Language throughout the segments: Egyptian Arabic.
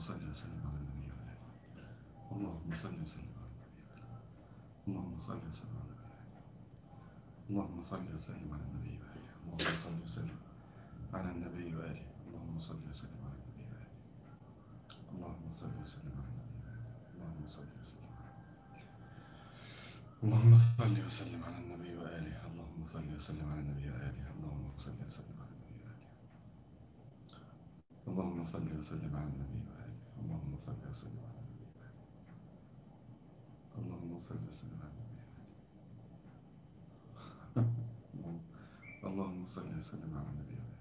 صل وسلم على النبي وآله اللهم صل وسلم على النبي اللهم صل وسلم على النبي اللهم صل وسلم على النبي وآله اللهم صل وسلم على النبي وآله اللهم صل وسلم على النبي وآله اللهم صل وسلم على النبي وآله اللهم صل وسلم على اللهم صل وسلم على النبي وآله اللهم صل وسلم على النبي وآله اللهم صل وسلم على النبي وآله اللهم صل وسلم على النبي وآله اللهم صل وسلم على النبي وآله اللهم صل وسلم على النبي وآله اللهم صل وسلم على النبي وآله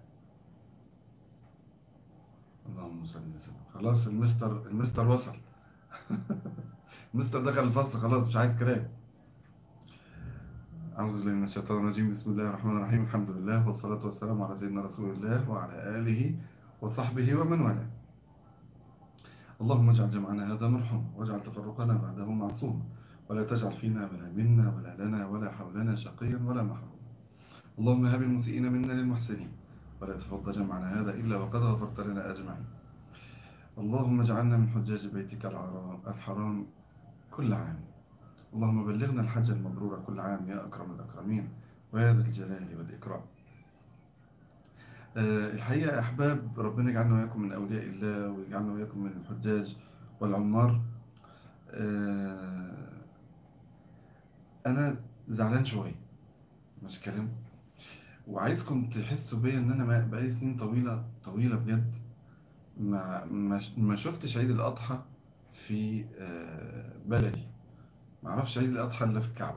اللهم صل وسلم خلاص المستر المستر وصل المستر دخل الفصل خلاص مش عايز كلام أعوذ بالله من الشيطان الرجيم بسم الله الرحمن الرحيم الحمد لله والصلاة والسلام على سيدنا رسول الله وعلى آله وصحبه ومن والاه اللهم اجعل جمعنا هذا مرحم واجعل تفرقنا بعده معصوم ولا تجعل فينا ولا منا ولا لنا ولا حولنا شقيا ولا محروم اللهم هب المسيئين منا للمحسنين ولا تفض جمعنا هذا إلا وقد غفرت لنا أجمعين اللهم اجعلنا من حجاج بيتك الحرام كل عام اللهم بلغنا الحج المبرور كل عام يا أكرم الأكرمين ويا ذا الجلال والإكرام أه الحقيقة يا أحباب ربنا يجعلنا وياكم من أولياء الله ويجعلنا وياكم من الحجاج والعمار أه أنا زعلان شوية مش كلام وعايزكم تحسوا بيا ان انا بقالي سنين طويلة طويلة بجد ما ما شفتش عيد الاضحى في بلدي ما اعرفش عيد الاضحى الا في الكعبة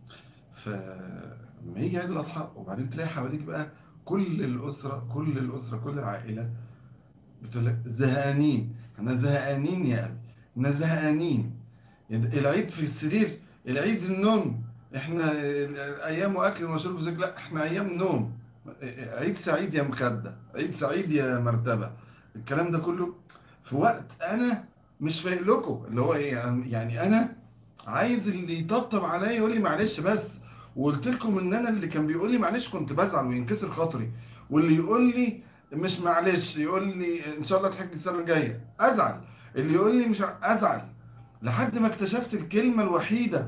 فلما يجي عيد الاضحى وبعدين تلاقي حواليك بقى كل الاسرة كل الاسرة كل العائلة بتقول لك زهقانين احنا زهقانين يا ابي احنا زهقانين العيد في السرير العيد النوم احنا ايام واكل وشرب وزيك لا احنا ايام نوم عيد سعيد يا مخدة عيد سعيد يا مرتبة الكلام ده كله في وقت انا مش فايق لكم اللي هو ايه يعني انا عايز اللي يطبطب عليا يقول لي معلش بس وقلت لكم ان انا اللي كان بيقول لي معلش كنت بزعل وينكسر خاطري واللي يقول لي مش معلش يقول لي ان شاء الله تحج السنه الجايه ازعل اللي يقول لي مش ازعل لحد ما اكتشفت الكلمه الوحيده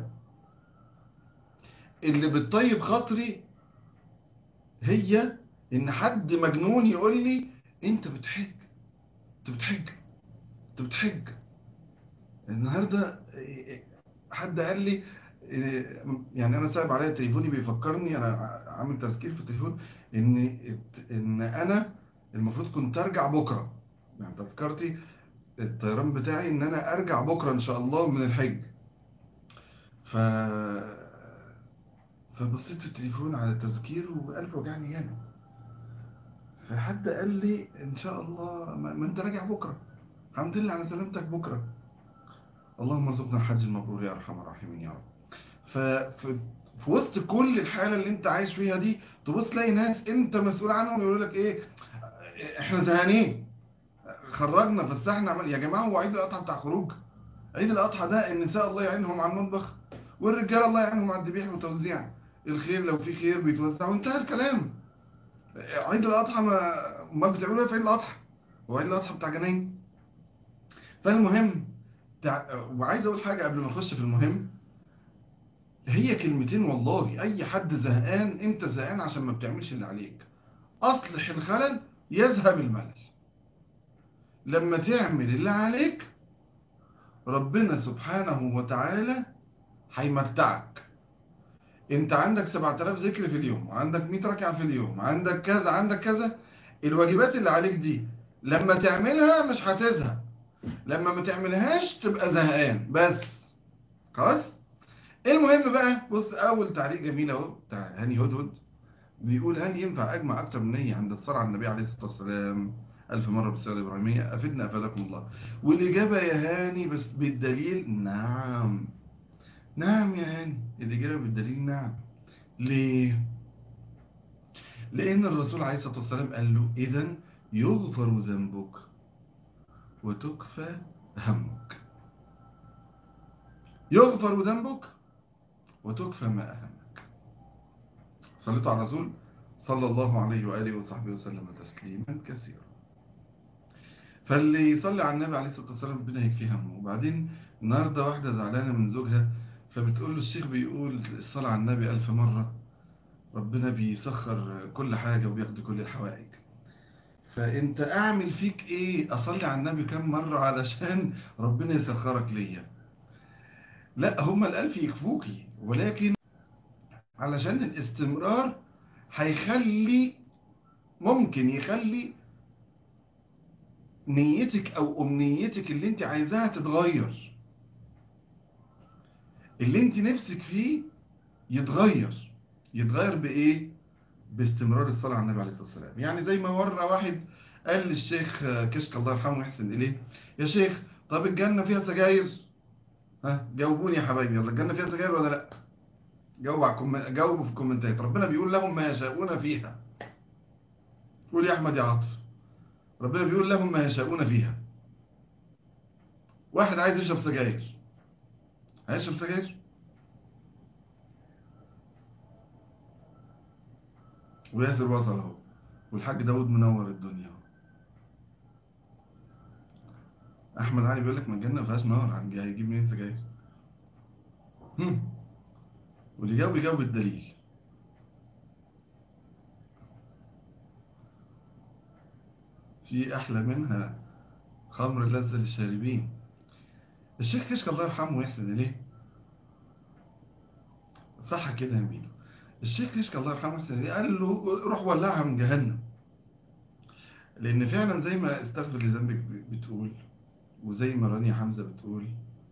اللي بتطيب خاطري هي ان حد مجنون يقول لي انت بتحج انت بتحج انت بتحج النهاردة حد قال لي يعني انا سايب عليا تليفوني بيفكرني انا عامل تذكير في التليفون ان ان انا المفروض كنت ارجع بكرة يعني تذكرتي الطيران بتاعي ان انا ارجع بكرة ان شاء الله من الحج ف فبصيت في التليفون على تذكير وقلبي وجعني جامد فحد قال لي ان شاء الله ما انت راجع بكره الحمد لله على سلامتك بكره اللهم ارزقنا الحج المبرور يا ارحم الراحمين يا رب ففي في وسط كل الحاله اللي انت عايش فيها دي تبص تلاقي ناس انت مسؤول عنهم يقولوا لك ايه احنا زهقانين خرجنا فسحنا عمل يا جماعه هو عيد الاضحى بتاع خروج عيد الاضحى ده النساء الله يعينهم على المطبخ والرجال الله يعينهم على الذبيح وتوزيع الخير لو في خير بيتوزع وانتهى الكلام عيد الاضحى ما امال بتعملوا ايه في عيد الاضحى هو عيد الاضحى بتاع جناين فالمهم تع... وعايز اقول حاجه قبل ما نخش في المهم هي كلمتين والله اي حد زهقان انت زهقان عشان ما بتعملش اللي عليك اصلح الخلل يذهب الملل لما تعمل اللي عليك ربنا سبحانه وتعالى هيمتعك انت عندك 7000 ذكر في اليوم عندك 100 ركعة في اليوم عندك كذا عندك كذا الواجبات اللي عليك دي لما تعملها مش هتزهق لما ما تعملهاش تبقى زهقان بس خلاص المهم بقى بص اول تعليق جميل اهو بتاع هاني هدهد بيقول هل ينفع اجمع اكتر من نية عند الصلاة على النبي عليه الصلاة والسلام ألف مرة بالسيرة الإبراهيمية أفدنا أفادكم الله والإجابة يا هاني بس بالدليل نعم نعم يا هاني الإجابة بالدليل نعم ليه؟ لأن الرسول عليه الصلاة والسلام قال له إذا يغفر ذنبك وتكفى همك يغفر ذنبك وتكفى ما أهمك صليت على الرسول صلى الله عليه وآله وصحبه وسلم تسليما كثيرا فاللي يصلي على النبي عليه الصلاة والسلام ربنا يكفيه همه وبعدين النهاردة واحدة زعلانة من زوجها فبتقول له الشيخ بيقول الصلاة على النبي ألف مرة ربنا بيسخر كل حاجة وبيقضي كل الحوائج فانت اعمل فيك ايه اصلي على النبي كم مرة علشان ربنا يسخرك ليا لا هما الالف يكفوكي ولكن علشان الاستمرار هيخلي ممكن يخلي نيتك او امنيتك اللي انت عايزاها تتغير اللي انت نفسك فيه يتغير يتغير بايه باستمرار الصلاة على النبي عليه الصلاة والسلام يعني زي ما مرة واحد قال للشيخ كشك الله يرحمه ويحسن إليه يا شيخ طب الجنة فيها سجاير ها جاوبوني يا حبايبي يلا الجنة فيها سجاير ولا لا جاوبوا على الكم... جاوبوا في الكومنتات ربنا بيقول لهم ما يشاءون فيها قول يا أحمد يا عاطف ربنا بيقول لهم ما يشاءون فيها واحد عايز يشرب سجاير هيشرب سجاير وياسر وصل اهو والحاج داود منور الدنيا اهو احمد علي بيقول لك ما الجنه ما فيهاش نار هيجيب منين سجاير هم. واللي جاوب يجاوب الدليل في احلى منها خمر لذة للشاربين الشيخ كشك الله يرحمه ويحسن اليه صح كده يا ميلو الشيخ كشك الله يرحمه ويحسن اليه قال له روح ولعها من جهنم لان فعلا زي ما استغفر لذنبك بتقول وزي ما رانيا حمزة بتقول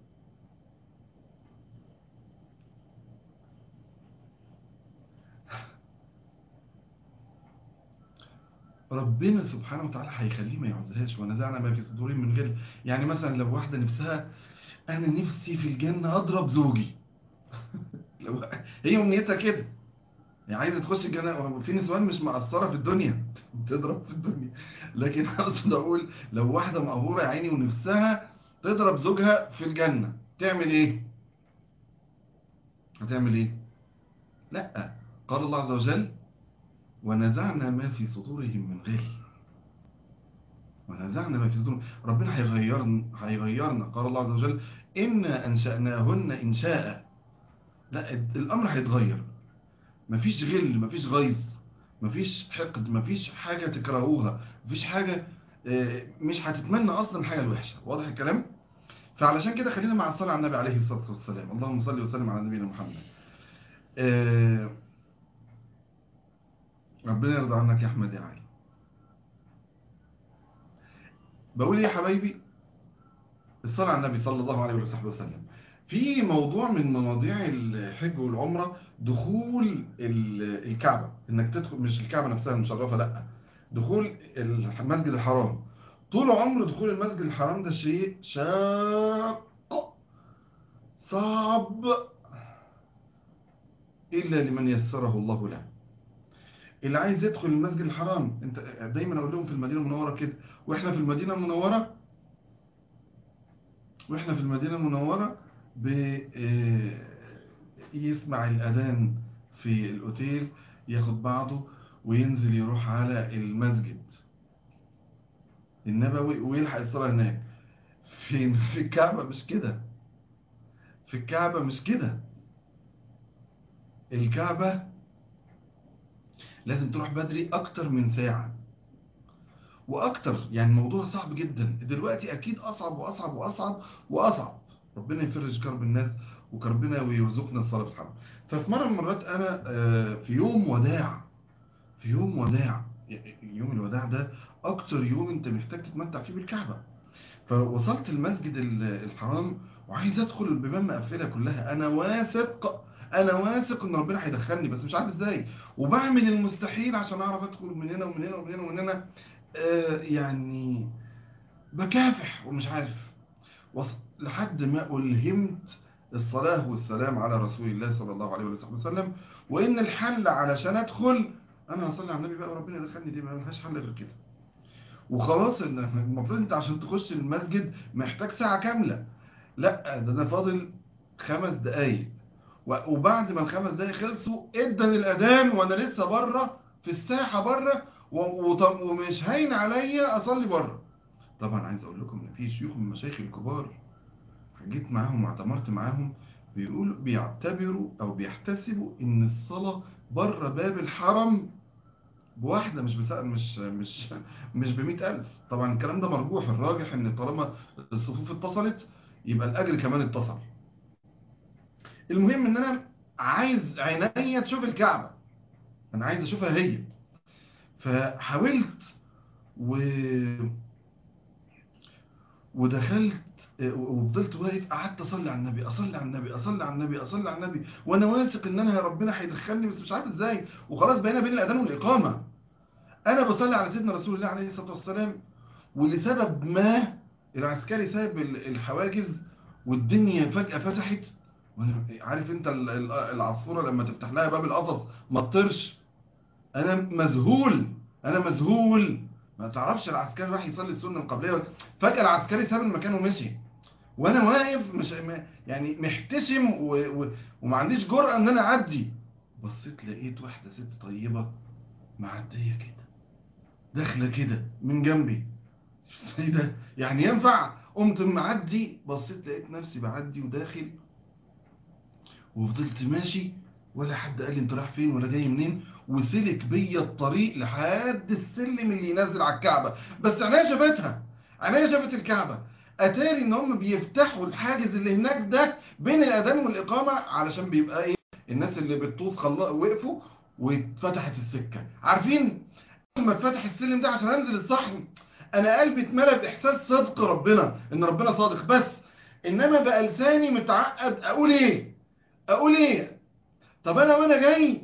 ربنا سبحانه وتعالى هيخليه ما يعوزهاش ونزعنا ما في صدورهم من غل يعني مثلا لو واحدة نفسها انا نفسي في الجنة اضرب زوجي لو هي امنيتها كده يعني عايزة تخش الجنة في نسوان مش مقصرة في الدنيا تضرب في الدنيا لكن اقصد اقول لو واحدة مقهورة يا عيني ونفسها تضرب زوجها في الجنة تعمل ايه هتعمل ايه لا قال الله عز وجل ونزعنا ما في صدورهم من غل ونزعنا ما في صدورهم ربنا هيغيرنا هيغيرنا قال الله عز وجل إنا أنشأناهن إنشاء لا الأمر هيتغير مفيش غل مفيش غيظ مفيش حقد مفيش حاجة تكرهوها مفيش حاجة مش هتتمنى أصلا الحاجة الوحشة واضح الكلام فعلشان كده خلينا مع الصلاة على النبي عليه الصلاة والسلام اللهم صل وسلم على نبينا محمد أه ربنا يرضى عنك يا احمد يا علي بقول يا حبايبي الصلاة على النبي صلى الله عليه وصحبه وسلم في موضوع من مواضيع الحج والعمرة دخول الكعبة انك تدخل مش الكعبة نفسها المشرفة لا دخول المسجد الحرام طول عمر دخول المسجد الحرام ده شيء شاق صعب إلا لمن يسره الله له اللي عايز يدخل المسجد الحرام انت دايما اقول لهم في المدينة المنورة كده واحنا في المدينة المنورة واحنا في المدينة المنورة يسمع الأذان في الأوتيل ياخد بعضه وينزل يروح على المسجد النبوي ويلحق الصلاة هناك فين في الكعبة مش كده في الكعبة مش كده الكعبة لازم تروح بدري اكتر من ساعة واكتر يعني الموضوع صعب جدا دلوقتي اكيد اصعب واصعب واصعب واصعب ربنا يفرج كرب الناس وكربنا ويرزقنا الصلاة الحرام ففي مرة من المرات انا في يوم وداع في يوم وداع يوم الوداع ده اكتر يوم انت محتاج تتمتع فيه بالكعبة فوصلت المسجد الحرام وعايز ادخل البيبان مقفلة كلها انا واثق انا واثق ان ربنا هيدخلني بس مش عارف ازاي وبعمل المستحيل عشان اعرف ادخل من هنا ومن هنا ومن هنا ومن هنا آه يعني بكافح ومش عارف لحد ما ألهمت الصلاة والسلام على رسول الله صلى الله عليه وسلم وإن الحل علشان أدخل أنا هصلي على النبي بقى وربنا يدخلني دي ما لهاش حل غير كده وخلاص إن المفروض أنت عشان تخش المسجد محتاج ساعة كاملة لا ده أنا فاضل خمس دقايق وبعد ما الخمس دقايق خلصوا ادن الأذان وأنا لسه بره في الساحة بره ومش هين عليا أصلي بره طبعا عايز اقول لكم ان في شيوخ من المشايخ الكبار جيت معاهم واعتمرت معاهم بيقولوا بيعتبروا او بيحتسبوا ان الصلاة بره باب الحرم بواحدة مش بس مش مش مش بمئة ألف طبعا الكلام ده مرجوح الراجح ان طالما الصفوف اتصلت يبقى الأجر كمان اتصل المهم ان انا عايز عينيا تشوف الكعبة انا عايز اشوفها هي فحاولت و ودخلت وفضلت واقف قعدت اصلي على النبي اصلي على النبي اصلي على النبي اصلي على النبي وانا واثق ان انا ربنا هيدخلني بس مش عارف ازاي وخلاص بقينا بين الاذان والاقامه انا بصلي على سيدنا رسول الله عليه الصلاه والسلام ولسبب ما العسكري ساب الحواجز والدنيا فجاه فتحت وانا عارف انت العصفوره لما تفتح لها باب القفص ما تطيرش انا مذهول انا مذهول ما تعرفش العسكري راح يصلي السنه القبليه فجاه العسكري ساب المكان ومشي وانا واقف مش يعني محتشم و... و... وما عنديش جرأة ان انا اعدي بصيت لقيت واحدة ست طيبة معدية كده داخلة كده من جنبي ايه ده يعني ينفع قمت معدي بصيت لقيت نفسي بعدي وداخل وفضلت ماشي ولا حد قال لي انت رايح فين ولا جاي منين وسلك بيا الطريق لحد السلم اللي ينزل على الكعبة بس عينيا شافتها عينيا شافت الكعبة اتاري ان هم بيفتحوا الحاجز اللي هناك ده بين الاذان والاقامة علشان بيبقى ايه الناس اللي بتطوف خلا وقفوا واتفتحت السكة عارفين لما اتفتح السلم ده عشان انزل الصحن انا قلبي اتملى باحساس صدق ربنا ان ربنا صادق بس انما بقى لساني متعقد اقول ايه اقول ايه طب انا وانا جاي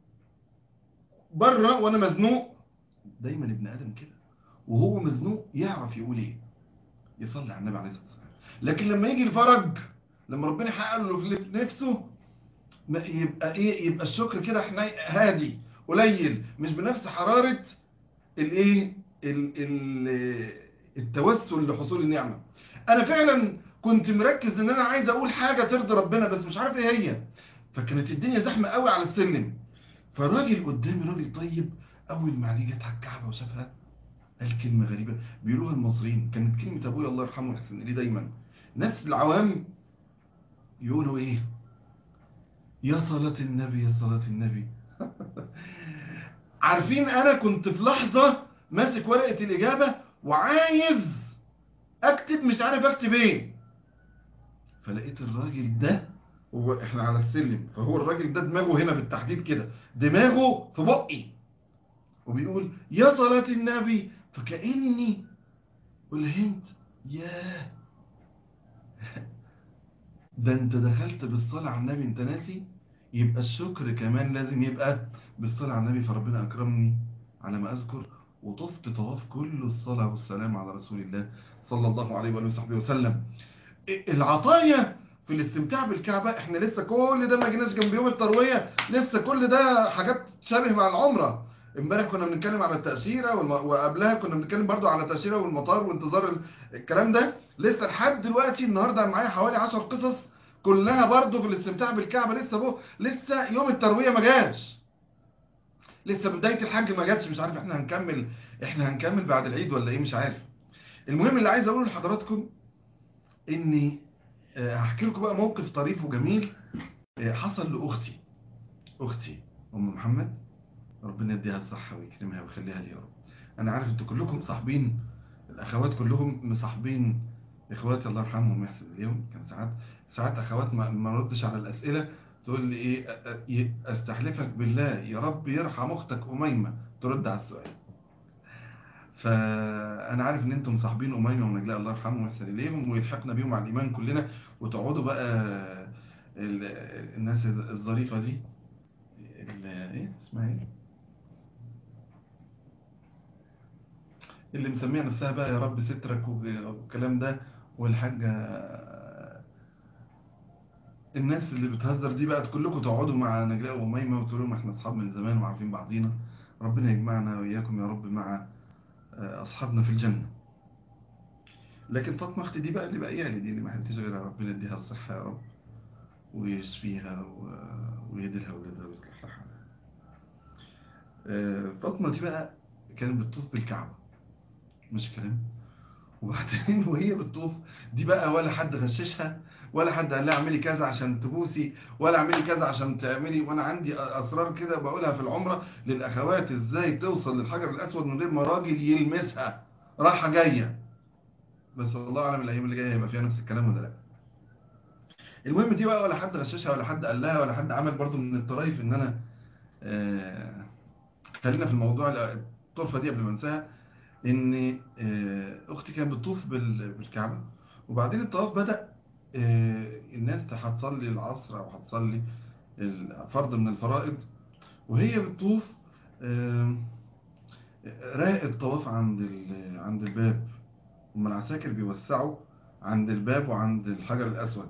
بره وانا مزنوق دايما ابن ادم كده وهو مزنوق يعرف يقول ايه يصلي على النبي عليه الصلاه والسلام لكن لما يجي الفرج لما ربنا يحقق له في نفسه يبقى ايه يبقى الشكر كده هادي قليل مش بنفس حراره الايه التوسل لحصول النعمه انا فعلا كنت مركز ان انا عايز اقول حاجه ترضي ربنا بس مش عارف ايه هي فكانت الدنيا زحمه قوي على السلم فالراجل قدامي راجل طيب اول ما عليه جت على الكعبه وشافها قال كلمه غريبه بيقولوها المصريين كانت كلمه ابويا الله يرحمه ويحسن اليه دايما ناس العوام يقولوا ايه يا صلاه النبي يا صلاه النبي عارفين انا كنت في لحظه ماسك ورقه الاجابه وعايز اكتب مش عارف اكتب ايه فلقيت الراجل ده هو احنا على السلم فهو الراجل ده دماغه هنا بالتحديد كده دماغه في بقي وبيقول يا صلاة النبي فكأني ألهمت ياه ده انت دخلت بالصلاة على النبي انت ناسي يبقى الشكر كمان لازم يبقى بالصلاة على النبي فربنا أكرمني على ما أذكر وطفت طواف كل الصلاة والسلام على رسول الله صلى الله عليه وآله وصحبه وسلم العطايا في الاستمتاع بالكعبة احنا لسه كل ده ما جيناش جنب يوم التروية لسه كل ده حاجات شبه مع العمرة امبارح كنا بنتكلم على التأشيرة والم... وقبلها كنا بنتكلم برضو على التأشيرة والمطار وانتظار ال... الكلام ده لسه لحد دلوقتي النهاردة معايا حوالي 10 قصص كلها برضو في الاستمتاع بالكعبة لسه بو لسه يوم التروية ما جاش لسه بداية الحج ما جاتش مش عارف احنا هنكمل احنا هنكمل بعد العيد ولا ايه مش عارف المهم اللي عايز اقوله لحضراتكم اني هحكي لكم بقى موقف طريف وجميل حصل لأختي أختي أم محمد ربنا يديها الصحة ويكرمها ويخليها لي يا رب أنا عارف أنتوا كلكم صاحبين الأخوات كلهم مصاحبين إخواتي الله يرحمهم ويحسن اليوم كان ساعات ساعات أخوات ما ما ردش على الأسئلة تقول لي إيه أستحلفك بالله يا رب يرحم أختك أميمة ترد على السؤال فانا عارف ان انتم صاحبين اميمه ونجلاء الله يرحمهم ويحسن اليهم ويلحقنا بيهم على الايمان كلنا وتقعدوا بقى الناس الظريفه دي ايه اسمها ايه اللي مسميها نفسها بقى يا رب سترك والكلام ده والحاجه الناس اللي بتهزر دي بقى كلكم تقعدوا مع نجلاء واميمه وتقولوا لهم احنا اصحاب من زمان وعارفين بعضينا ربنا يجمعنا واياكم يا رب مع أصحابنا في الجنة لكن فاطمة أختي دي بقى اللي بقى يعني دي اللي ما حدش غيرها ربنا يديها الصحة يا رب ويشفيها ويديلها ولادها ويصلح لها فاطمة دي بقى كانت بتطوف بالكعبة مش كلام وبعدين وهي بتطوف دي بقى ولا حد غششها ولا حد قال لها اعملي كذا عشان تبوسي ولا اعملي كذا عشان تعملي وانا عندي اسرار كده بقولها في العمره للاخوات ازاي توصل للحجر الاسود من غير ما راجل يلمسها راحه جايه بس الله اعلم الايام اللي جايه هيبقى فيها نفس الكلام ولا لا المهم دي بقى ولا حد غششها ولا حد قال لها ولا حد عمل برضو من الطرايف ان انا آه خلينا في الموضوع الطرفه دي قبل ما انساها ان آه اختي كانت بتطوف بال- بالكعبه وبعدين الطواف بدا آه الناس هتصلي العصر او هتصلي الفرض من الفرائض وهي بتطوف آه راق الطواف عند ال- عند الباب هم العساكر بيوسعوا عند الباب وعند الحجر الاسود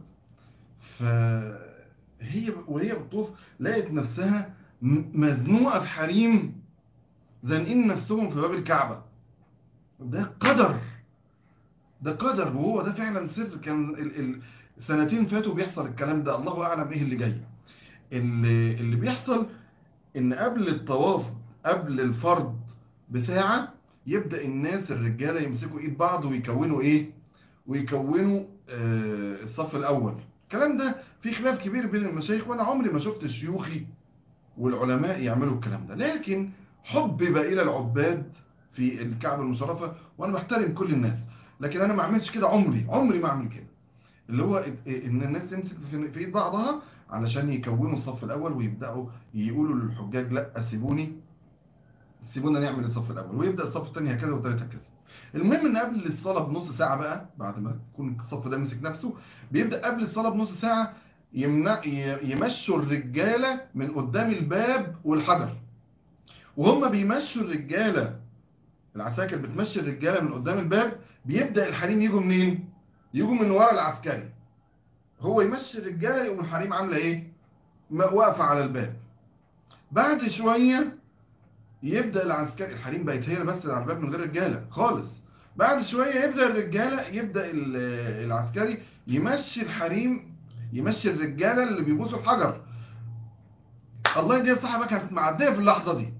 فهي وهي بتطوف لقت نفسها م- مزنوقه في حريم زانقين نفسهم في باب الكعبه ده قدر ده قدر وهو ده فعلا سر كان ال ال سنتين فاتوا بيحصل الكلام ده الله اعلم ايه اللي جاي اللي, اللي بيحصل ان قبل الطواف قبل الفرض بساعة يبدأ الناس الرجالة يمسكوا ايد بعض ويكونوا ايه ويكونوا آه الصف الاول الكلام ده في خلاف كبير بين المشايخ وانا عمري ما شفت شيوخي والعلماء يعملوا الكلام ده لكن حبب الى العباد في الكعبة المشرفة وانا بحترم كل الناس لكن انا ما اعملش كده عمري عمري ما اعمل كده اللي هو ان الناس تمسك في في ايد بعضها علشان يكونوا الصف الاول ويبداوا يقولوا للحجاج لا سيبوني سيبونا نعمل الصف الاول ويبدا الصف الثاني هكذا والثالث هكذا المهم ان قبل الصلاه بنص ساعه بقى بعد ما يكون الصف ده مسك نفسه بيبدا قبل الصلاه بنص ساعه يمنع ي- يمشوا الرجاله من قدام الباب والحجر وهم بيمشوا الرجاله العساكر بتمشي الرجاله من قدام الباب بيبدا الحريم يجوا منين يجوا من ورا العسكري هو يمشي الرجاله يقوم الحريم عامله ايه ما- واقفه على الباب بعد شويه يبدا العسكري الحريم بقت هي بس اللي على الباب من غير رجاله خالص بعد شويه يبدا الرجاله يبدا ال- العسكري يمشي الحريم يمشي الرجاله اللي بيبوسوا الحجر الله يديها الصحابه كانت معديه في اللحظه دي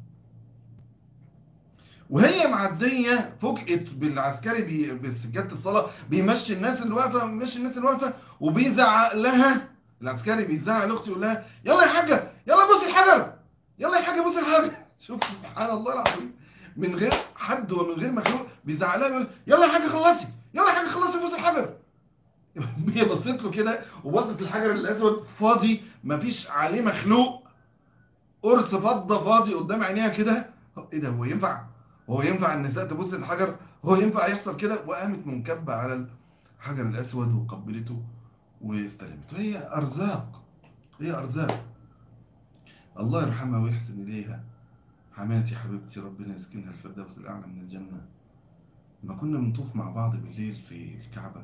وهي معديه فوجئت بالعسكري بي- بسجاده الصلاه بيمشي الناس اللي واقفه بيمشي الناس اللي واقفه وبيزعق لها العسكري بيزعق لاختي يقول لها يلا يا حاجه يلا بوسي الحجر يلا يا حاجه بوسي الحجر شوف سبحان الله العظيم من غير حد ومن غير مخلوق بيزعق لها يقول يلا يا حاجه خلصي يلا يا حاجه خلصي بوسي الحجر هي بصيت له كده وبصت الحجر الاسود فاضي مفيش عليه مخلوق قرص فضه فاضي قدام عينيها كده ايه ده هو ينفع هو ينفع النساء تبص الحجر هو ينفع يحصل كده وقامت منكبه على الحجر الاسود وقبلته واستلمته هي ارزاق هي ارزاق الله يرحمها ويحسن اليها حماتي حبيبتي ربنا يسكنها الفردوس الاعلى من الجنه لما كنا بنطوف مع بعض بالليل في الكعبه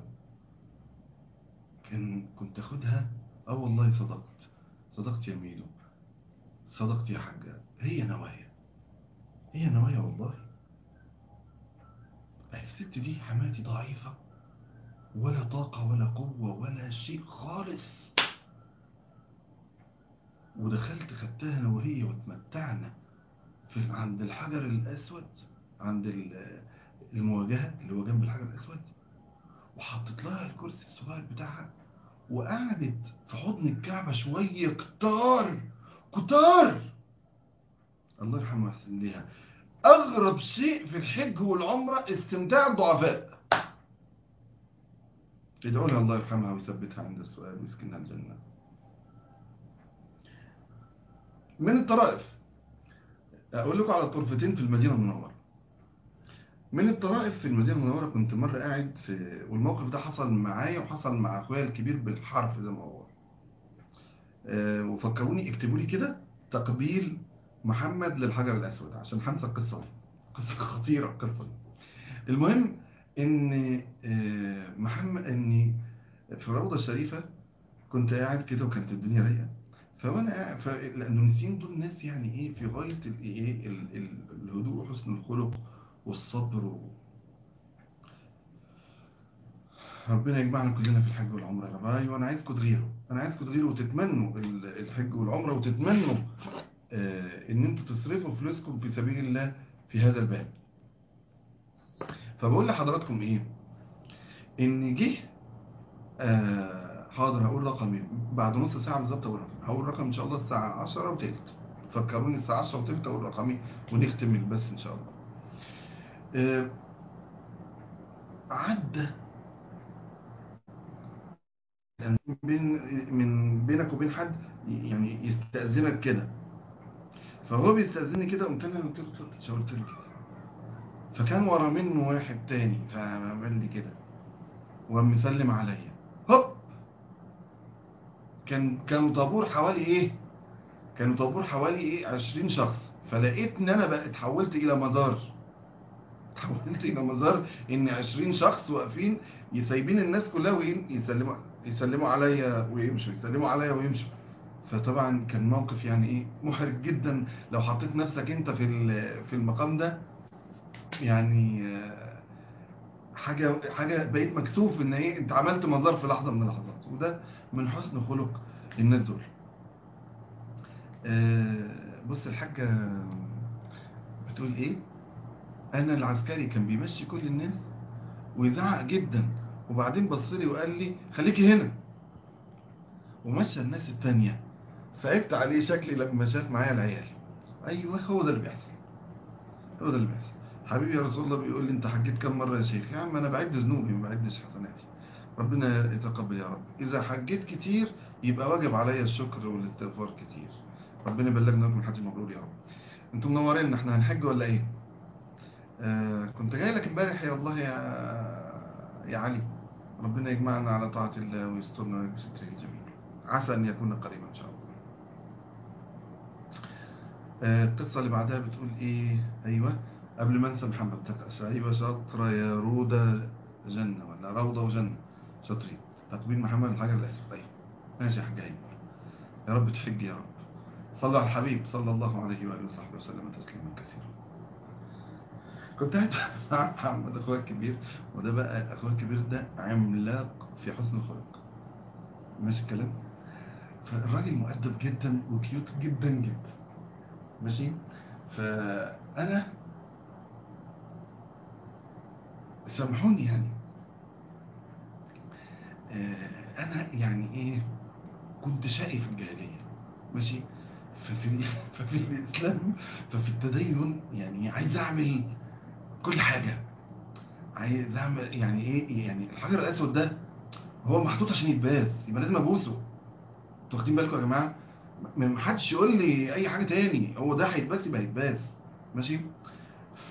كان كنت اخدها اه والله صدقت صدقت يا ميدو صدقت يا حاجه هي نوايا هي نوايا والله الست دي حماتي ضعيفة ولا طاقة ولا قوة ولا شيء خالص ودخلت خدتها انا وهي واتمتعنا في عند الحجر الاسود عند ال- المواجهة اللي هو جنب الحجر الاسود وحطيت لها الكرسي الصغير بتاعها وقعدت في حضن الكعبة شوية كتار كتار الله يرحمه ويحسن ليها أغرب شيء في الحج والعمرة استمتاع الضعفاء ادعوا لها الله يرحمها ويثبتها عند السؤال ويسكنها الجنة من الطرائف أقول لكم على طرفتين في المدينة المنورة من الطرائف في المدينة المنورة كنت مرة قاعد في والموقف ده حصل معايا وحصل مع أخويا الكبير بالحرف زي ما هو آه، وفكروني اكتبوا لي كده تقبيل محمد للحجر الأسود عشان هنسى القصة دي قصة خطيرة القصة دي المهم ان آه، محمد اني في الروضة الشريفة كنت قاعد كده وكانت الدنيا رايقة فوانا قاعد ف- الاندونيسيين دول ناس يعني ايه في غاية الايه ال- ال- الهدوء وحسن الخلق والصبر و... ربنا يجمعنا كلنا في الحج والعمرة يا رب ايوه انا عايزكم تغيروا انا عايزكم تغيروا وتتمنوا ال- الحج والعمرة وتتمنوا آه، ان انتوا تصرفوا فلوسكم في سبيل الله في هذا الباب فبقول لحضراتكم ايه ان جه آه حاضر هقول رقمي بعد نص ساعة بالظبط هقول رقمي هقول رقم ان شاء الله الساعة 10 وتلت فكروني الساعة 10 وتلت اقول رقمي ونختم البث ان شاء الله آه عدى يعني بين من بينك وبين حد يعني يستأذنك كده فهو بيستأذني كده قمت انا قلت له اتفضل شاورت له كده فكان ورا منه واحد تاني فعمل لي كده وقام مسلم عليا هوب كان كانوا طابور حوالي ايه كانوا طابور حوالي ايه 20 شخص فلقيت ان انا بقى اتحولت الى مزار اتحولت الى مزار ان 20 شخص واقفين سايبين الناس كلها ويسلموا يسلموا عليا ويمشوا يسلموا عليا ويمشوا فطبعا كان موقف يعني ايه محرج جدا لو حطيت نفسك انت في في المقام ده يعني حاجة حاجة بقيت مكسوف ان ايه انت عملت مزار في لحظة من اللحظات وده من حسن خلق الناس دول بص الحاجة بتقول ايه انا العسكري كان بيمشي كل الناس ويزعق جدا وبعدين بص لي وقال لي خليكي هنا ومشى الناس التانية صعبت عليه شكلي لما شاف معايا العيال ايوه هو ده اللي بيحصل هو ده اللي بيحصل حبيبي يا رسول الله بيقول لي انت حجيت كم مرة يا شيخ يا عم انا بعد ذنوبي ما بعدش حسناتي ربنا يتقبل يا رب اذا حجيت كتير يبقى واجب عليا الشكر والاستغفار كتير ربنا يبلغنا لكم الحج مبرور يا رب انتم منورين احنا هنحج ولا ايه آه كنت جاي لك امبارح يا الله يا يا علي ربنا يجمعنا على طاعة الله ويسترنا بستره الجميل عسى ان يكون قريبا ان شاء الله آه القصة اللي بعدها بتقول ايه ايوه قبل ما انسى محمد تقأس ايوه شاطرة يا رودة جنة ولا روضة وجنة شاطرين تقبيل محمد الحجر الاسود ايوه ماشي يا حاج يا رب تحج يا رب صلوا على الحبيب صلى الله عليه وآله وصحبه وسلم تسليما كثيرا كنت قاعد مع محمد اخويا الكبير وده بقى اخويا الكبير ده عملاق في حسن الخلق ماشي الكلام فالراجل مؤدب جدا وكيوت جدا جدا ماشي فانا سامحوني يعني انا يعني ايه كنت شقي في الجاهليه ماشي ففي ففي الاسلام ففي التدين يعني عايز اعمل كل حاجه عايز اعمل يعني ايه يعني الحجر الاسود ده هو محطوط عشان يتباس يبقى لازم ابوسه انتوا واخدين بالكم يا جماعه ما حدش يقول لي اي حاجه تاني هو ده هيتباس يبقى هيتباس ماشي ف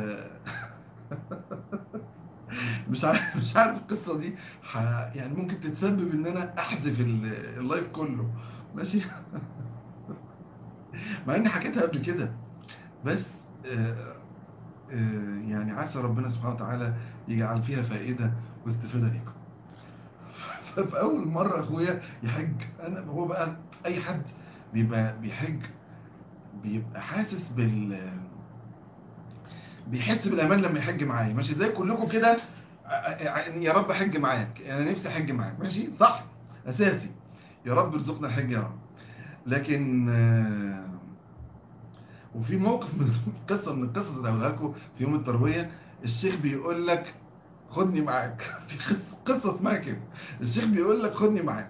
مش عارف مش عارف القصه دي ح... يعني ممكن تتسبب ان انا احذف اللايف كله ماشي مع اني حكيتها قبل كده بس آآ آآ يعني عسى ربنا سبحانه وتعالى يجعل فيها فائدة واستفادة لكم ففي اول مرة اخويا يحج انا هو بقى اي حد بيبقى بيحج بيبقى حاسس بال بيحس بالامان لما يحج معايا ماشي زي كلكم كده يا رب حج معاك انا نفسي احج معاك ماشي صح اساسي يا رب ارزقنا الحج يا رب لكن وفي موقف من قصة من القصص اللي هقولها لكم في يوم التروية الشيخ بيقول لك خدني معاك في قصة اسمها كده الشيخ بيقول لك خدني معاك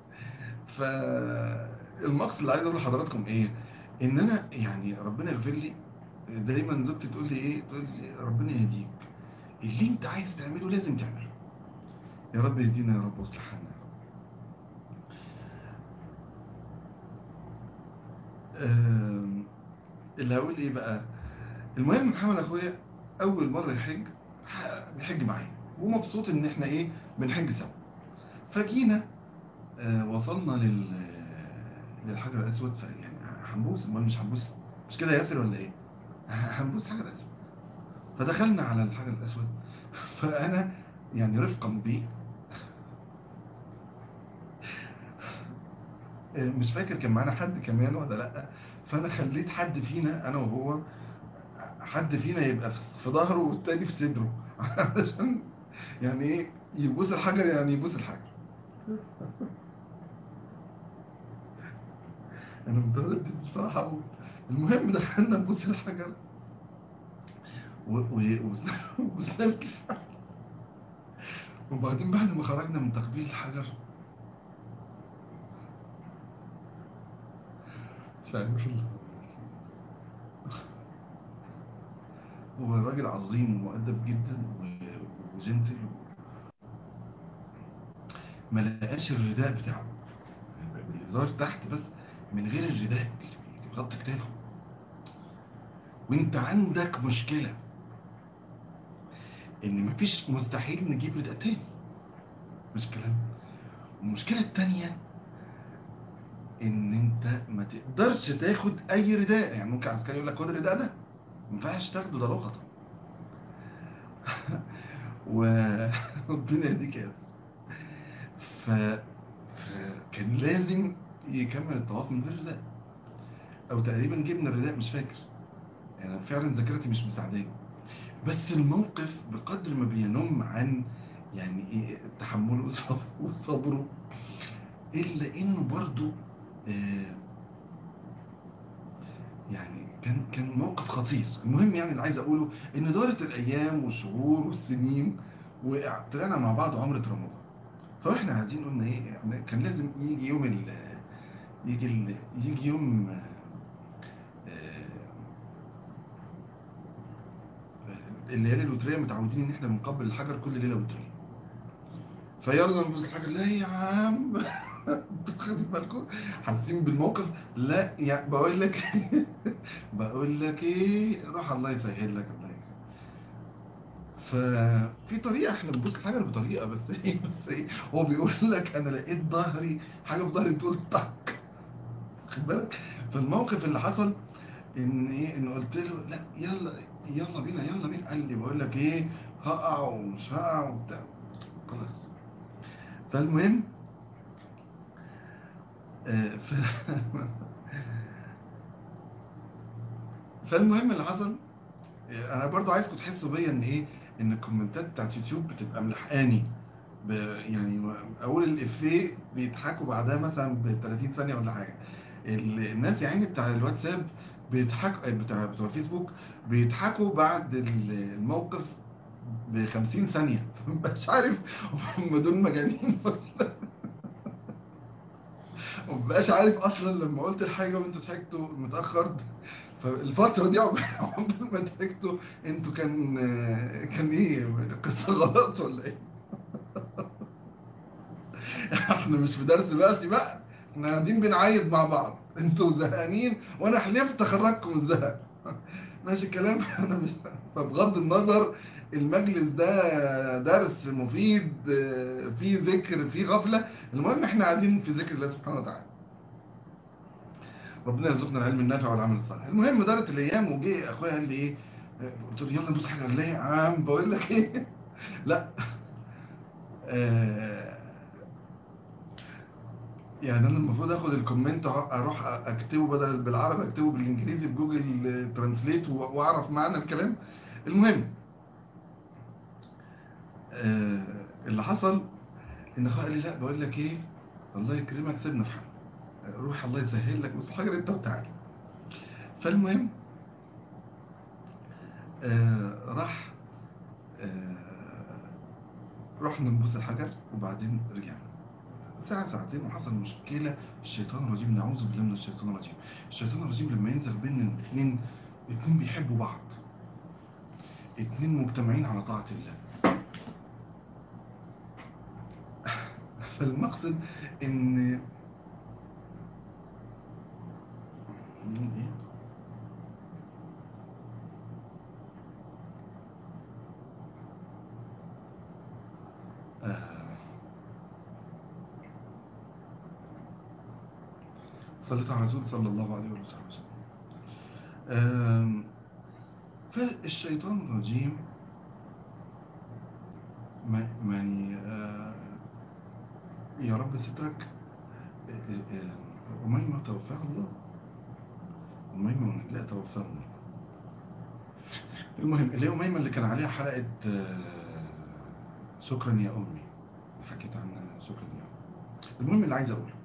فالمقصد اللي عايز اقول لحضراتكم ايه ان انا يعني ربنا يغفر لي دايما زوجتي تقول لي ايه تقول لي ربنا يهديك اللي انت عايز تعمله لازم تعمله يا رب يهدينا يا رب واصلح حالنا اللي هقول ايه بقى المهم محمد اخويا اول مرة يحج بيحج معايا ومبسوط ان احنا ايه بنحج سوا فجينا آه وصلنا لل للحجر الاسود فيعني هنبوس امال مش هنبوس مش كده ياسر ولا ايه هنبوس حجر اسود فدخلنا على الحجر الاسود فانا يعني رفقا بيه مش فاكر كان معانا حد كمان ولا لا فانا خليت حد فينا انا وهو حد فينا يبقى في ظهره والتاني في صدره علشان يعني ايه يبوس الحجر يعني يبوس الحجر انا متردد بصراحة اقول المهم دخلنا نبوس الحجر وسلام كفاح وبعدين بعد ما خرجنا من تقبيل الحجر مش عارف هو راجل عظيم ومؤدب جدا و- وجنتل ما لقاش الرداء بتاعه الإزار تحت بس من غير الرداء اللي بيغطي كتافه وانت عندك مشكلة ان مفيش مستحيل نجيب رداء تاني مش كلام المشكلة التانية ان انت ما تقدرش تاخد اي رداء يعني ممكن عسكري يقول لك خد الرداء ده ما ينفعش تاخده ده لغة وربنا يهديك يا ياسر. ف... فكان لازم يكمل الطواف من غير رداء او تقريبا جبنا الرداء مش فاكر يعني فعلا ذاكرتي مش مساعداني بس الموقف بقدر ما بينم عن يعني ايه تحمله وصبره- وصبره الا انه برضو آه يعني كان كان موقف خطير المهم يعني اللي عايز اقوله ان دارت الايام والشهور والسنين وطلعنا مع بعض عمرة رمضان فاحنا قاعدين قلنا ايه يعني كان لازم يجي يوم ال يجي ال يجي يوم آه، آه، الليالي الوتريه متعودين ان احنا بنقبل الحجر كل ليله وتريه فيلا نبص الحجر لا يا عم انتوا خدوا بالكم حاسين بالموقف لا يعني بقول لك بقول لك ايه روح الله يسهل لك الله يكرمك ففي طريقه احنا بنبص الحجر بطريقه بس ايه بس ايه هو بيقول لك انا لقيت ظهري حاجه في ظهري بتقول طق خد بالك فالموقف اللي حصل ان ايه ان قلت له لا يلا يلا بينا يلا بينا قال لي بقول لك ايه هقع ومش هقع وبتاع خلاص فالمهم آه، ف... فالمهم اللي حصل آه، انا برضو عايزكم تحسوا بيا ان ايه ان الكومنتات بتاعت يوتيوب بتبقى ملحقاني ب... يعني اول الافيه بيضحكوا بعدها مثلا ب 30 ثانيه ولا حاجه ال- الناس يعني بتاع الواتساب بيضحكوا بتاع بتوع فيسبوك بيضحكوا بعد ال- الموقف ب 50 ثانيه مش عارف هم دول مجانين ولا ومبقاش عارف اصلا لما قلت الحاجه وانتوا ضحكتوا متاخر فالفتره دي عقبال عقبال ما ضحكتوا انتوا كان كان ايه القصه غلط ولا ايه احنا مش في درس دلوقتي بقى احنا قاعدين بنعيد مع بعض انتوا زهقانين وانا حلفت اخرجكم الزهق ماشي الكلام انا مش فبغض النظر المجلس ده درس مفيد آه، فيه ذكر فيه غفلة المهم احنا قاعدين في ذكر الله سبحانه وتعالى ربنا يرزقنا العلم النافع والعمل الصالح المهم دارت الايام وجه اخويا قال لي ايه آه، قلت له يلا نبص حاجه قال لي يا عم بقول لك ايه لا آه، يعني انا المفروض اخد الكومنت أه- اروح اكتبه بدل بالعربي اكتبه بالانجليزي بجوجل ترانسليت واعرف معنى الكلام المهم آه، اللي حصل ان اخويا قال لي لا بقول لك ايه الله يكرمك سيبنا في حالنا روح الله يسهل لك بص الحجر انت وتعالى فالمهم آه راح آه رحنا نبص الحجر وبعدين رجعنا ساعة ساعتين وحصل مشكلة الشيطان الرجيم نعوذ بالله من الشيطان الرجيم الشيطان الرجيم لما ينزل بين اتنين اتنين بيحبوا بعض اتنين مجتمعين على طاعة الله فالمقصد ان آه. صليت على رسول صلى الله عليه وسلم آم، فالشيطان الرجيم ما ما يعني آه، يا رب سترك آه، آه، آه، أميمة توفاها الله أميمة لا توفاها الله المهم اللي هي أميمة اللي كان عليها حلقة آه، شكرا يا أمي حكيت عنها شكرا يا أمي المهم اللي عايز أقوله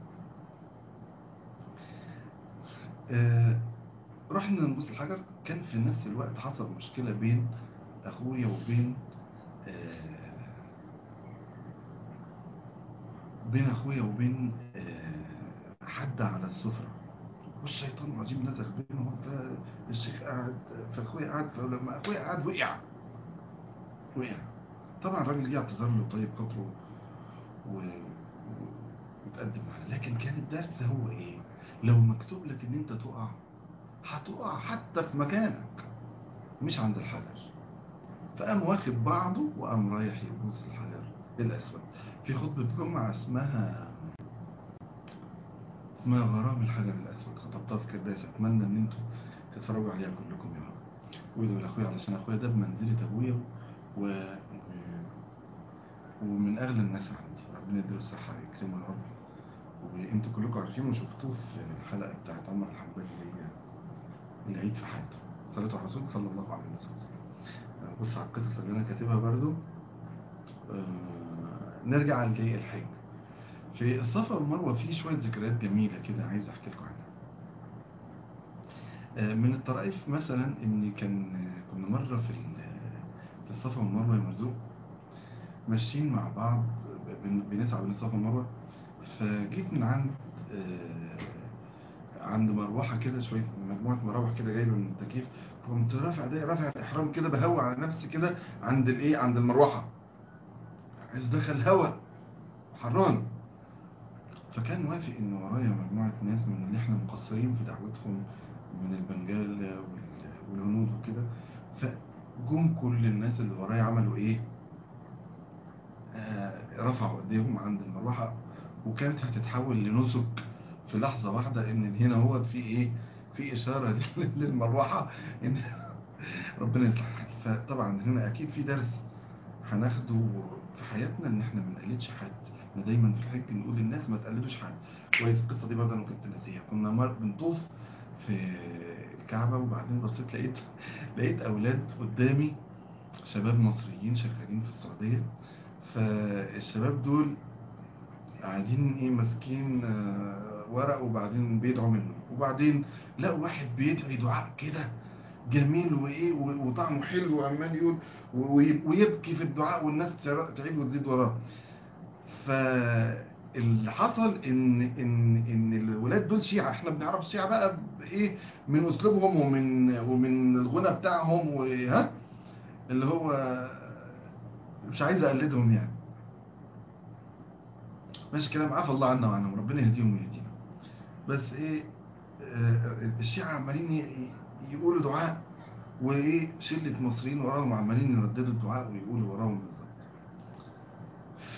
آه، رحنا نبص الحجر كان في نفس الوقت حصل مشكلة بين أخويا وبين آه، بين اخويا وبين آه، حد على السفرة والشيطان الرجيم نزغ بينهم فالشيخ قاعد فاخويا قاعد فلما اخويا قاعد وقع وقع طبعا الراجل جه اعتذر له طيب خاطره و... و- وتقدم معاه لكن كان الدرس هو ايه لو مكتوب لك ان انت تقع هتقع حتى في مكانك مش عند الحجر فقام واخد بعضه وقام رايح يبوس الحجر الاسود في خطبة جمعة اسمها اسمها غرام الحجر الاسود خطبتها في كرداس اتمنى ان انتوا تتفرجوا عليها كلكم يا رب وادعوا لاخويا علشان اخويا ده بمنزلة ابويا و... و... ومن اغلى الناس عندي ربنا يديله الصحة ويكرمه يا رب وانتوا كلكم عارفين وشفتوه في الحلقة بتاعت عمر الحنبلي اللي هي العيد في حياته صلاة على الرسول صلى الله عليه وسلم بص على القصص اللي انا كاتبها برضو آه، نرجع للحج الحج في الصفا والمروة في شوية ذكريات جميلة كده عايز احكي لكم عنها آه، من الطرائف مثلا ان كان كنا مرة في ال- في الصفا والمروة يا مرزوق ماشيين مع بعض بن- بنسعى بين الصفا والمروة فجيت من عند آه، عند مروحة كده شوية مجموعة مراوح كده جايبة من التكييف فقمت رافع ده رافع الإحرام كده بهوى على نفسي كده عند الإيه عند المروحة عايز دخل هوا حران فكان وافق إن ورايا مجموعة ناس من اللي إحنا مقصرين في دعوتهم من البنجال وال- والهنود وكده فجم كل الناس اللي ورايا عملوا إيه آه، رفعوا ايديهم عند المروحة وكانت هتتحول لنسك في لحظة واحدة ان هنا هو في ايه في اشارة للمروحة ان ربنا يصلح الحال. فطبعا هنا اكيد في درس هناخده في حياتنا ان احنا ما نقلدش حد احنا دايما في الحج نقول للناس ما تقلدوش حد كويس القصة دي برضه انا كنت ناسيها كنا مر بنطوف في الكعبة وبعدين بصيت لقيت لقيت اولاد قدامي شباب مصريين شغالين في السعودية فالشباب دول قاعدين ايه ماسكين آه، ورق وبعدين بيدعوا منه وبعدين لقوا واحد بيدعي دعاء كده جميل وايه و- وطعمه حلو وعمال يقول و- ويب- ويبكي في الدعاء والناس تر- تعيد وتزيد وراه فاللي حصل ان ان ان الولاد دول شيعة احنا بنعرف الشيعة بقى بايه من اسلوبهم ومن ومن الغنى بتاعهم وها اللي هو مش عايز اقلدهم يعني ماشي كلام عفى الله عنا وعنهم ربنا يهديهم ويهدينا بس ايه آه، الشيعة عمالين ي- ي- يقولوا دعاء وايه شلة مصريين وراهم عمالين يرددوا الدعاء ويقولوا وراهم بالظبط ف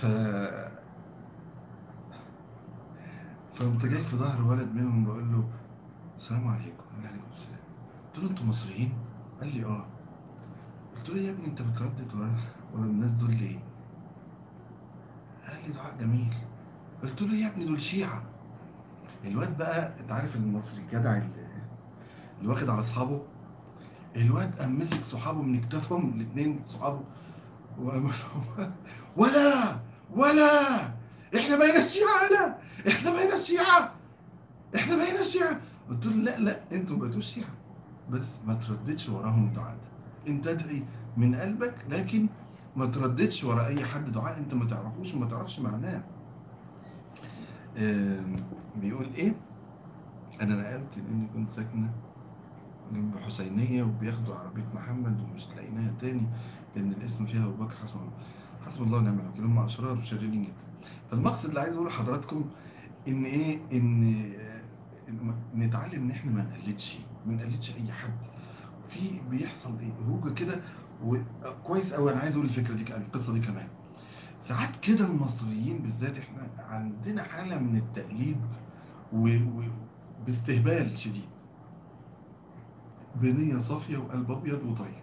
فقمت جاي في ظهر ولد منهم بقول له السلام عليكم قال لي عليكم السلام قلت له انتوا مصريين قال لي اه قلت له يا ابني انت بتردد ورا ورا الناس دول ليه قال لي دعاء جميل قلت له يا ابني دول شيعة الواد بقى انت عارف المصري الجدع اللي اللي واخد على اصحابه الواد قام مسك صحابه من كتافهم الاثنين صحابه وقام ولا ولا احنا بين الشيعة لا احنا بين الشيعة احنا بين الشيعة قلت له لا لا انتوا بقيتوا الشيعة بس ما ترددش وراهم الدعاء ده انت ادعي من قلبك لكن ما ترددش ورا اي حد دعاء انت ما تعرفوش وما تعرفش معناه آم، بيقول ايه انا نقلت لاني كنت ساكنه جنب حسينيه وبياخدوا عربيه محمد ومش لاقيناها تاني لان الاسم فيها ابو بكر حسب الله حسب الله ونعم الوكيل هم اشرار وشريرين جدا فالمقصد اللي عايز اقوله لحضراتكم ان ايه ان آه، إن نتعلم ان احنا ما نقلدش ما نقلدش اي حد في بيحصل ايه هوجه كده وكويس قوي انا عايز اقول الفكره دي القصه دي كمان ساعات كده المصريين بالذات احنا عندنا حالة من التقليد و... و... باستهبال شديد بنية صافية وقلب أبيض وطيب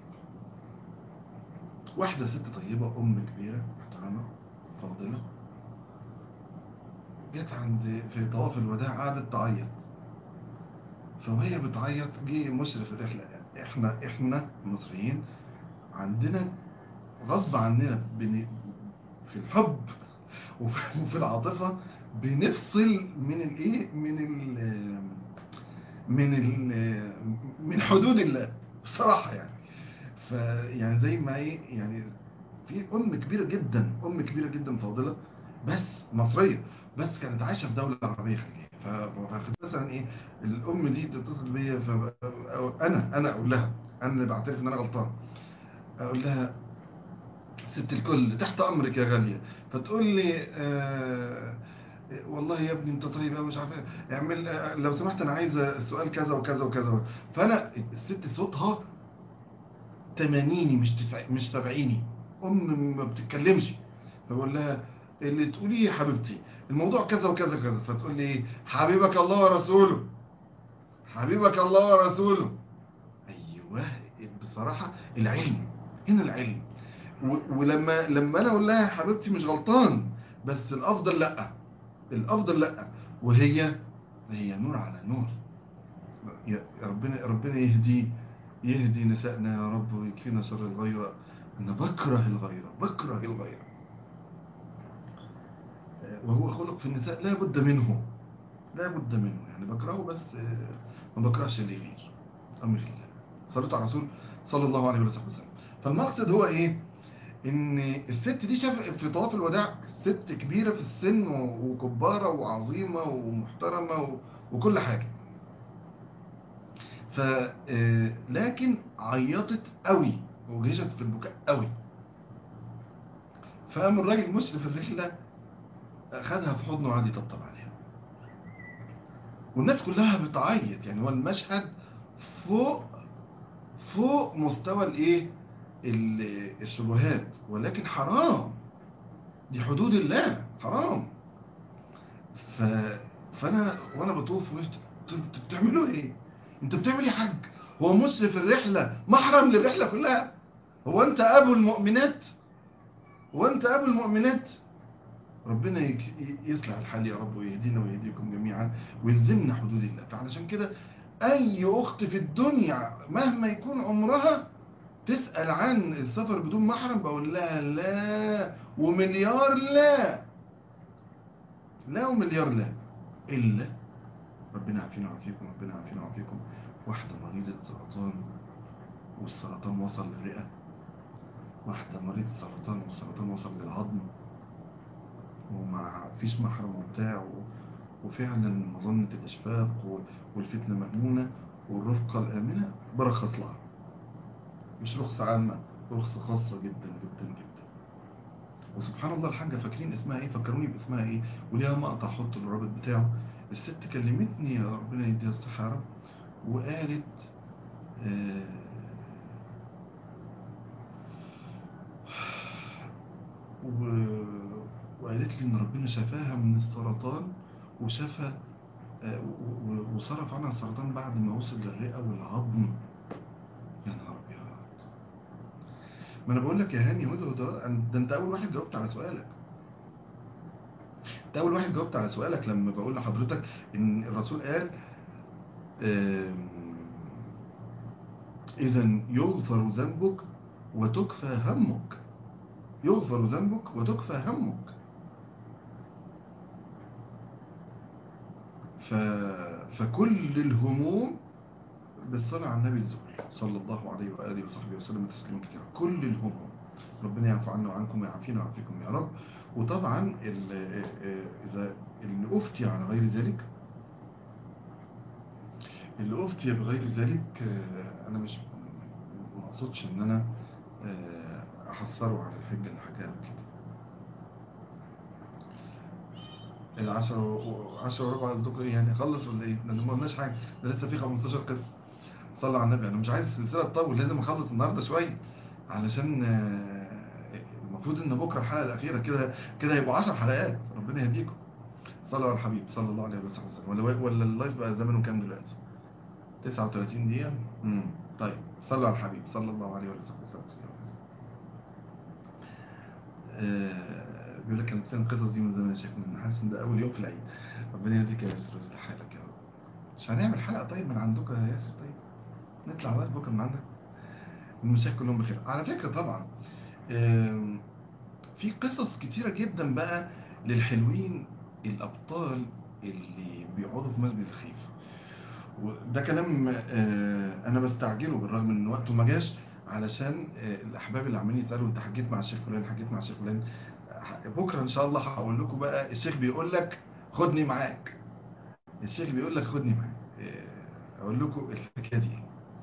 واحدة ست طيبة أم كبيرة محترمة فاضلة جت عند في طواف الوداع قعدت تعيط فوهي بتعيط جه مشرف الرحلة احنا احنا مصريين عندنا غصب عننا بن... في الحب وفي وفي العاطفة بنفصل من الايه من ال من ال من حدود الله بصراحة يعني فيعني زي ما ايه يعني في ام كبيرة جدا ام كبيرة جدا فاضلة بس مصرية بس كانت عايشه في دوله عربيه خليجيه ف- فمثلا ايه الام دي تتصل بيا ف- أو انا انا اقول لها انا اللي بعترف ان انا غلطان اقول لها ست الكل تحت امرك يا غاليه فتقول لي آه والله يا ابني انت طيب أوي مش عارف إيه. اعمل آه، لو سمحت انا عايزه السؤال كذا وكذا وكذا فانا الست صوتها تمانيني مش تسع... مش سبعيني ام ما بتتكلمش فبقول لها اللي تقوليه يا حبيبتي الموضوع كذا وكذا كذا فتقول لي ايه حبيبك الله ورسوله حبيبك الله ورسوله ايوه بصراحه العلم هنا العلم و- ولما لما انا اقول لها يا حبيبتي مش غلطان بس الافضل لا الافضل لا وهي هي نور على نور يا يا ربنا ربنا يهدي يهدي نسائنا يا رب ويكفينا شر الغيرة انا بكره الغيرة بكره الغيرة وهو خلق في النساء لا بد منه لا بد منه يعني بكرهه بس آه، ما بكرهش اللي غير امر الله صلوا على الرسول صلى الله عليه وسلم فالمقصد هو ايه ان الست دي شاف في طواف الوداع ست كبيرة في السن و- وكبارة وعظيمة ومحترمة و- وكل حاجة ف آه، لكن عيطت قوي وجهشت في البكاء قوي فقام الراجل مشرف الرحلة خدها في حضنه وقعد يطبطب عليها والناس كلها بتعيط يعني هو المشهد فوق فوق مستوى الايه ال- الشبهات ولكن حرام دي حدود الله حرام ف... فانا وانا بطوف وقلت انتوا انتوا بتعملوا ايه انت بتعمل ايه يا حاج هو مشرف الرحله محرم للرحله كلها هو انت ابو المؤمنات هو انت ابو المؤمنات ربنا يك- ي- يصلح الحال يا رب ويهدينا ويهديكم جميعا ويلزمنا حدود الله فعلشان كده اي اخت في الدنيا مهما يكون عمرها تسأل عن السفر بدون محرم بقول لها لا ومليار لا لا ومليار لا إلا ربنا يعافينا ويعافيكم ربنا يعافينا ويعافيكم واحدة مريضة سرطان والسرطان وصل للرئة واحدة مريضة سرطان والسرطان وصل للعظم وما فيش محرم وبتاع و- وفعلا مظنة الإشفاق و- والفتنة مأمونة والرفقة الآمنة برخص لها مش رخصة عامة رخصة خاصة جدا جدا جدا وسبحان الله الحاجة فاكرين اسمها ايه فكروني باسمها ايه وليها مقطع حط الرابط بتاعه الست كلمتني يا ربنا يديها الصحة يا رب وقالت آه و- وقالت لي ان ربنا شفاها من السرطان وشفى آه، و- و- وصرف عنها السرطان بعد ما وصل للرئة والعظم يا نهار ابيض ما انا بقول لك يا هاني هدى هدى أن- ده انت اول واحد جاوبت على سؤالك انت اول واحد جاوبت على سؤالك لما بقول لحضرتك ان الرسول قال اذا يغفر ذنبك وتكفى همك يغفر ذنبك وتكفى همك ف... فكل الهموم بالصلاة على النبي الزهري صلى الله عليه وآله وصحبه وسلم تسليما كثيرا كل الهموم ربنا يعفو عنا وعنكم ويعافينا ويعافيكم يا رب وطبعا ال- إذا اللي أفتي على غير ذلك اللي أفتي بغير ذلك آه، أنا مش ما أقصدش إن أنا آه، أحصره على الحجة اللي حكاها كده العشرة و- عشرة وربع قصدكم ايه يعني خلص ولا ايه؟ لان ما قلناش حاجة ده لسه في 15 قصة صلى على النبي انا مش عايز السلسلة تطول لازم اخلص النهاردة شوية علشان آه، المفروض ان بكرة الحلقة الأخيرة كده كده هيبقوا 10 حلقات ربنا يهديكم صلوا على الحبيب صلى الله عليه وسلم ولا ولا اللايف بقى زمنه كام دلوقتي 39 دقيقة امم طيب صلوا على الحبيب صلى الله عليه وسلم آه، بيقول لك كانت فين القصص دي من زمان يا شيخ من حاسس ان ده اول يوم في العيد ربنا يهديك يا ياسر ويصلح حالك يا رب مش هنعمل حلقة طيب من عندكم يا ياسر طيب نطلع بس بكره من عندك المشايخ كلهم بخير على فكرة طبعا آم، في قصص كتيرة جدا بقى للحلوين الأبطال اللي بيقعدوا في مسجد الخيف وده كلام آه، أنا بستعجله بالرغم إن وقته ما جاش علشان آه، الأحباب اللي عمالين يسألوا أنت حكيت مع الشيخ فلان حكيت مع الشيخ فلان بكرة ان شاء الله هقول لكم بقى الشيخ بيقول لك خدني معاك الشيخ بيقول لك خدني معاك إيه، اقول لكم الحكاية دي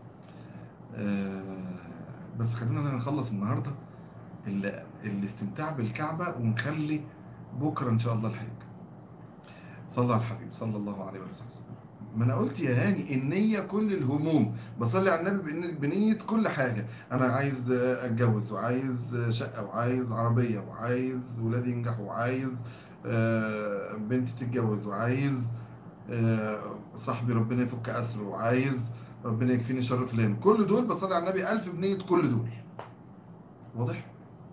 آه، بس خلينا نخلص النهاردة ال- الاستمتاع بالكعبة ونخلي بكرة ان شاء الله الحج صلى على الحبيب صلى الله عليه وسلم ما انا قلت يا هاني النية كل الهموم بصلي على النبي بن- بنية كل حاجة انا عايز اتجوز وعايز شقة وعايز عربية وعايز ولادي ينجحوا وعايز آه، بنتي تتجوز وعايز آه، صاحبي ربنا يفك اسره وعايز ربنا يكفيني شر فلان كل دول بصلي على النبي ألف بنية كل دول واضح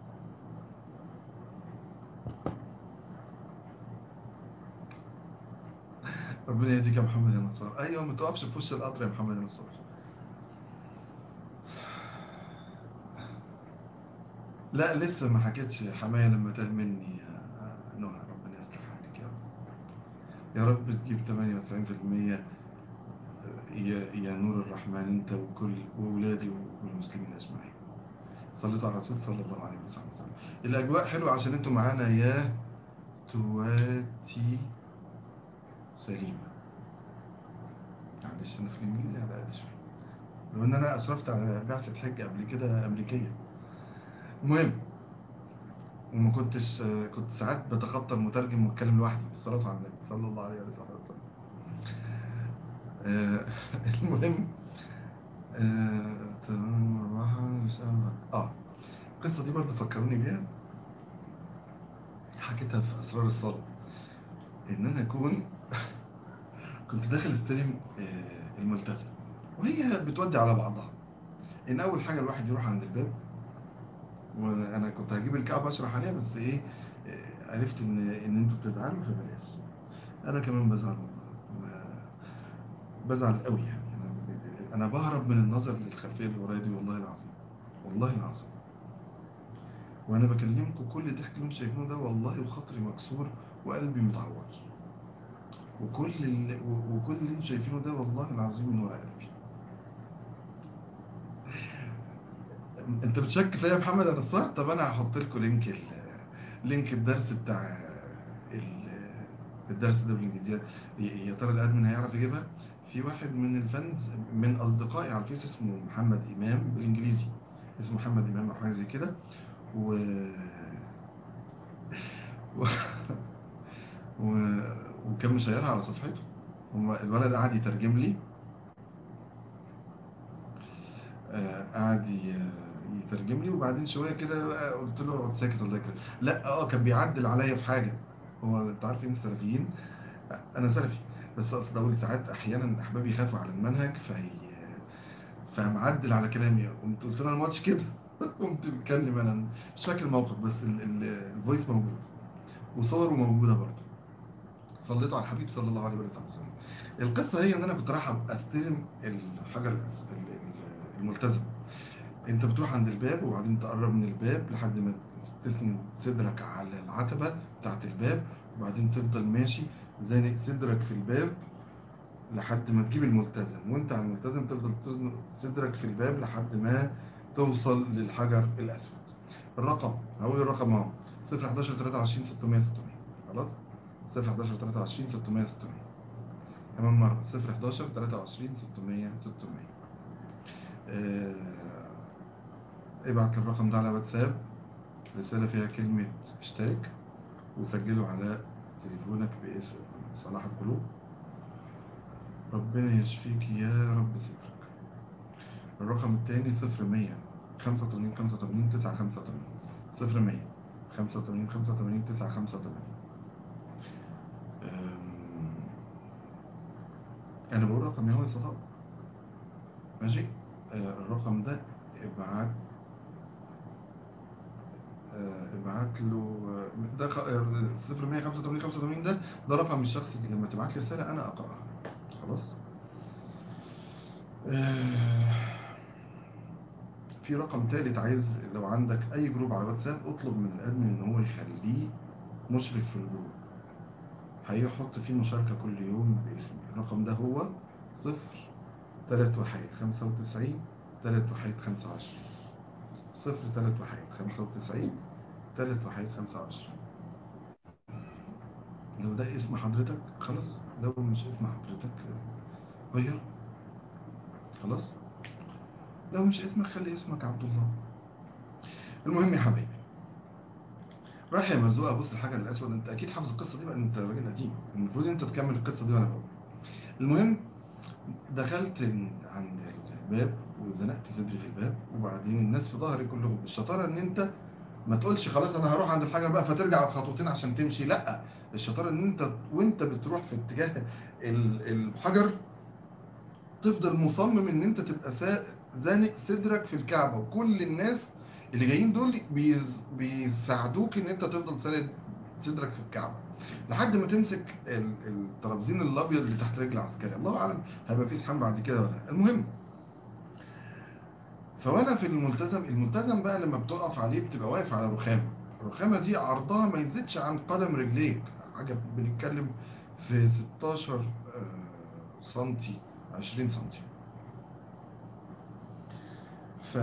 ربنا يهديك يا محمد يا نصار ايوه ما تقفش في وش القطر يا محمد يا نصار لا لسه ما حكيتش حماية لما تاه مني يا نهى ربنا يصلح حالك يا رب يا رب تجيب 98% يا يا نور الرحمن انت وكل واولادي والمسلمين اجمعين صليت على الرسول صلى الله عليه وسلم الاجواء حلوه عشان انتوا معانا يا تواتي سليمه معلش انا في الانجليزي على قد شويه لو ان انا اشرفت على بعثه حج قبل كده امريكيه المهم وما كنتش كنت ساعات بتخطى المترجم واتكلم لوحدي بالصلاه على النبي صلى الله عليه وسلم آه، المهم آه، تمام أربعة مش أربعة اه القصة دي برضه فكروني بيها حكيتها في أسرار الصلاة إن أنا أكون كنت داخل استلم آه، الملتزم وهي بتودي على بعضها إن أول حاجة الواحد يروح عند الباب وأنا كنت هجيب الكعبة أشرح عليها بس إيه آه، عرفت إن إن أنتوا بتزعلوا فبلاش أنا كمان بزعل ما- بزعل قوي يعني أنا- انا بهرب من النظر للخلفيه اللي ورايا دي والله العظيم والله العظيم وانا بكلمكم كل الضحك اللي انتم شايفينه ده والله وخاطري مكسور وقلبي متعور وكل اللي و- وكل اللي انتم شايفينه ده والله العظيم من ورا قلبي انت بتشك فيا يا محمد يا نصار طب انا هحط لكم لينك ال... لينك الدرس بتاع ال... الدرس ده بالانجليزي يا يا ترى الادمن هيعرف يجيبها في واحد من الفانز من اصدقائي على الفيس اسمه محمد امام بالانجليزي اسمه محمد امام او حاجه زي كده و... و... و... وكان مشيرها على صفحته هو الولد قعد يترجم لي آه، قعد ي- يترجم لي وبعدين شويه كده بقى قلت له اقعد ساكت الله يكرمك لا اه كان بيعدل عليا في حاجه هو انت عارفين السلفيين انا سلفي بس اقصد اقول ساعات احيانا احبابي يخافوا على المنهج فهي فمعدل على كلامي قمت قلت له انا ما قلتش كده قمت بتكلم انا مش فاكر الموقف بس ال- ال- الفويس موجود وصوره موجوده برضه صليت على الحبيب صلى الله عليه وسلم القصه هي ان انا كنت رايح استلم الحجر الأس- ال- ال- الملتزم انت بتروح عند الباب وبعدين تقرب من الباب لحد ما تسند صدرك على العتبة بتاعت الباب وبعدين تفضل ماشي زانق صدرك في الباب لحد ما تجيب الملتزم وانت على الملتزم تفضل تزنق صدرك في الباب لحد ما توصل للحجر الاسود الرقم هقول الرقم اهو 0 11 23 600 600 خلاص 0 11 23 600 600 كمان مرة 0 11 23 600 600 آه، ابعت الرقم ده على واتساب رسالة فيها كلمة اشتاك وسجله على تليفونك باسم صلاح القلوب ربنا يشفيك يا رب صدرك الرقم التاني صفر مية خمسة وتمانين خمسة وتمانين تسعة خمسة وتمانين صفر مية خمسة وتمانين خمسة وتمانين تسعة خمسة وتمانين أم، أنا بقول رقم يا هو يا صفاء ماشي آه، الرقم ده ابعت آه، ابعت له آه، ده خ- آه، 0185 85 ده ده رقم الشخص اللي لما تبعت لي رسالة أنا أقرأها خلاص آه، في رقم تالت عايز لو عندك أي جروب على واتساب اطلب من الأدمن إن هو يخليه مشرف في الجروب هيحط فيه مشاركة كل يوم باسمي الرقم ده هو صفر تلات وحيد خمسة وتسعين تلات وحيد خمسة وعشرين صفر تلات وحيد خمسة وتسعين تلات وحيد خمسة وعشرين ده اسم حضرتك خلاص لو مش اسم حضرتك غيره خلاص لو مش اسمك خلي اسمك عبد الله المهم يا حبايبي رايح يا مرزوقه بص الحاجه الاسود انت اكيد حافظ القصه دي بقى انت راجل قديم المفروض انت تكمل القصه دي وانا بقول المهم دخلت عند الباب وزنقت صدري في الباب وبعدين الناس في ظهري كلهم الشطاره ان انت ما تقولش خلاص انا هروح عند الحاجه بقى فترجع خطوتين عشان تمشي لا الشطاره ان انت وانت بتروح في اتجاه ال- الحجر تفضل مصمم ان انت تبقى سا- زانق صدرك في الكعبه وكل الناس اللي جايين دول بيز- بيساعدوك ان انت تفضل ساند صدرك في الكعبه لحد ما تمسك ال- الترابزين الابيض اللي تحت رجل عسكري الله اعلم هيبقى فيه سحام بعد كده ولا لا. المهم فوانا في الملتزم الملتزم بقى لما بتقف عليه بتبقى واقف على رخامه الرخامه دي عرضها ما يزيدش عن قدم رجليك حاجه بنتكلم في 16 آه، سنتي 20 سنتي ف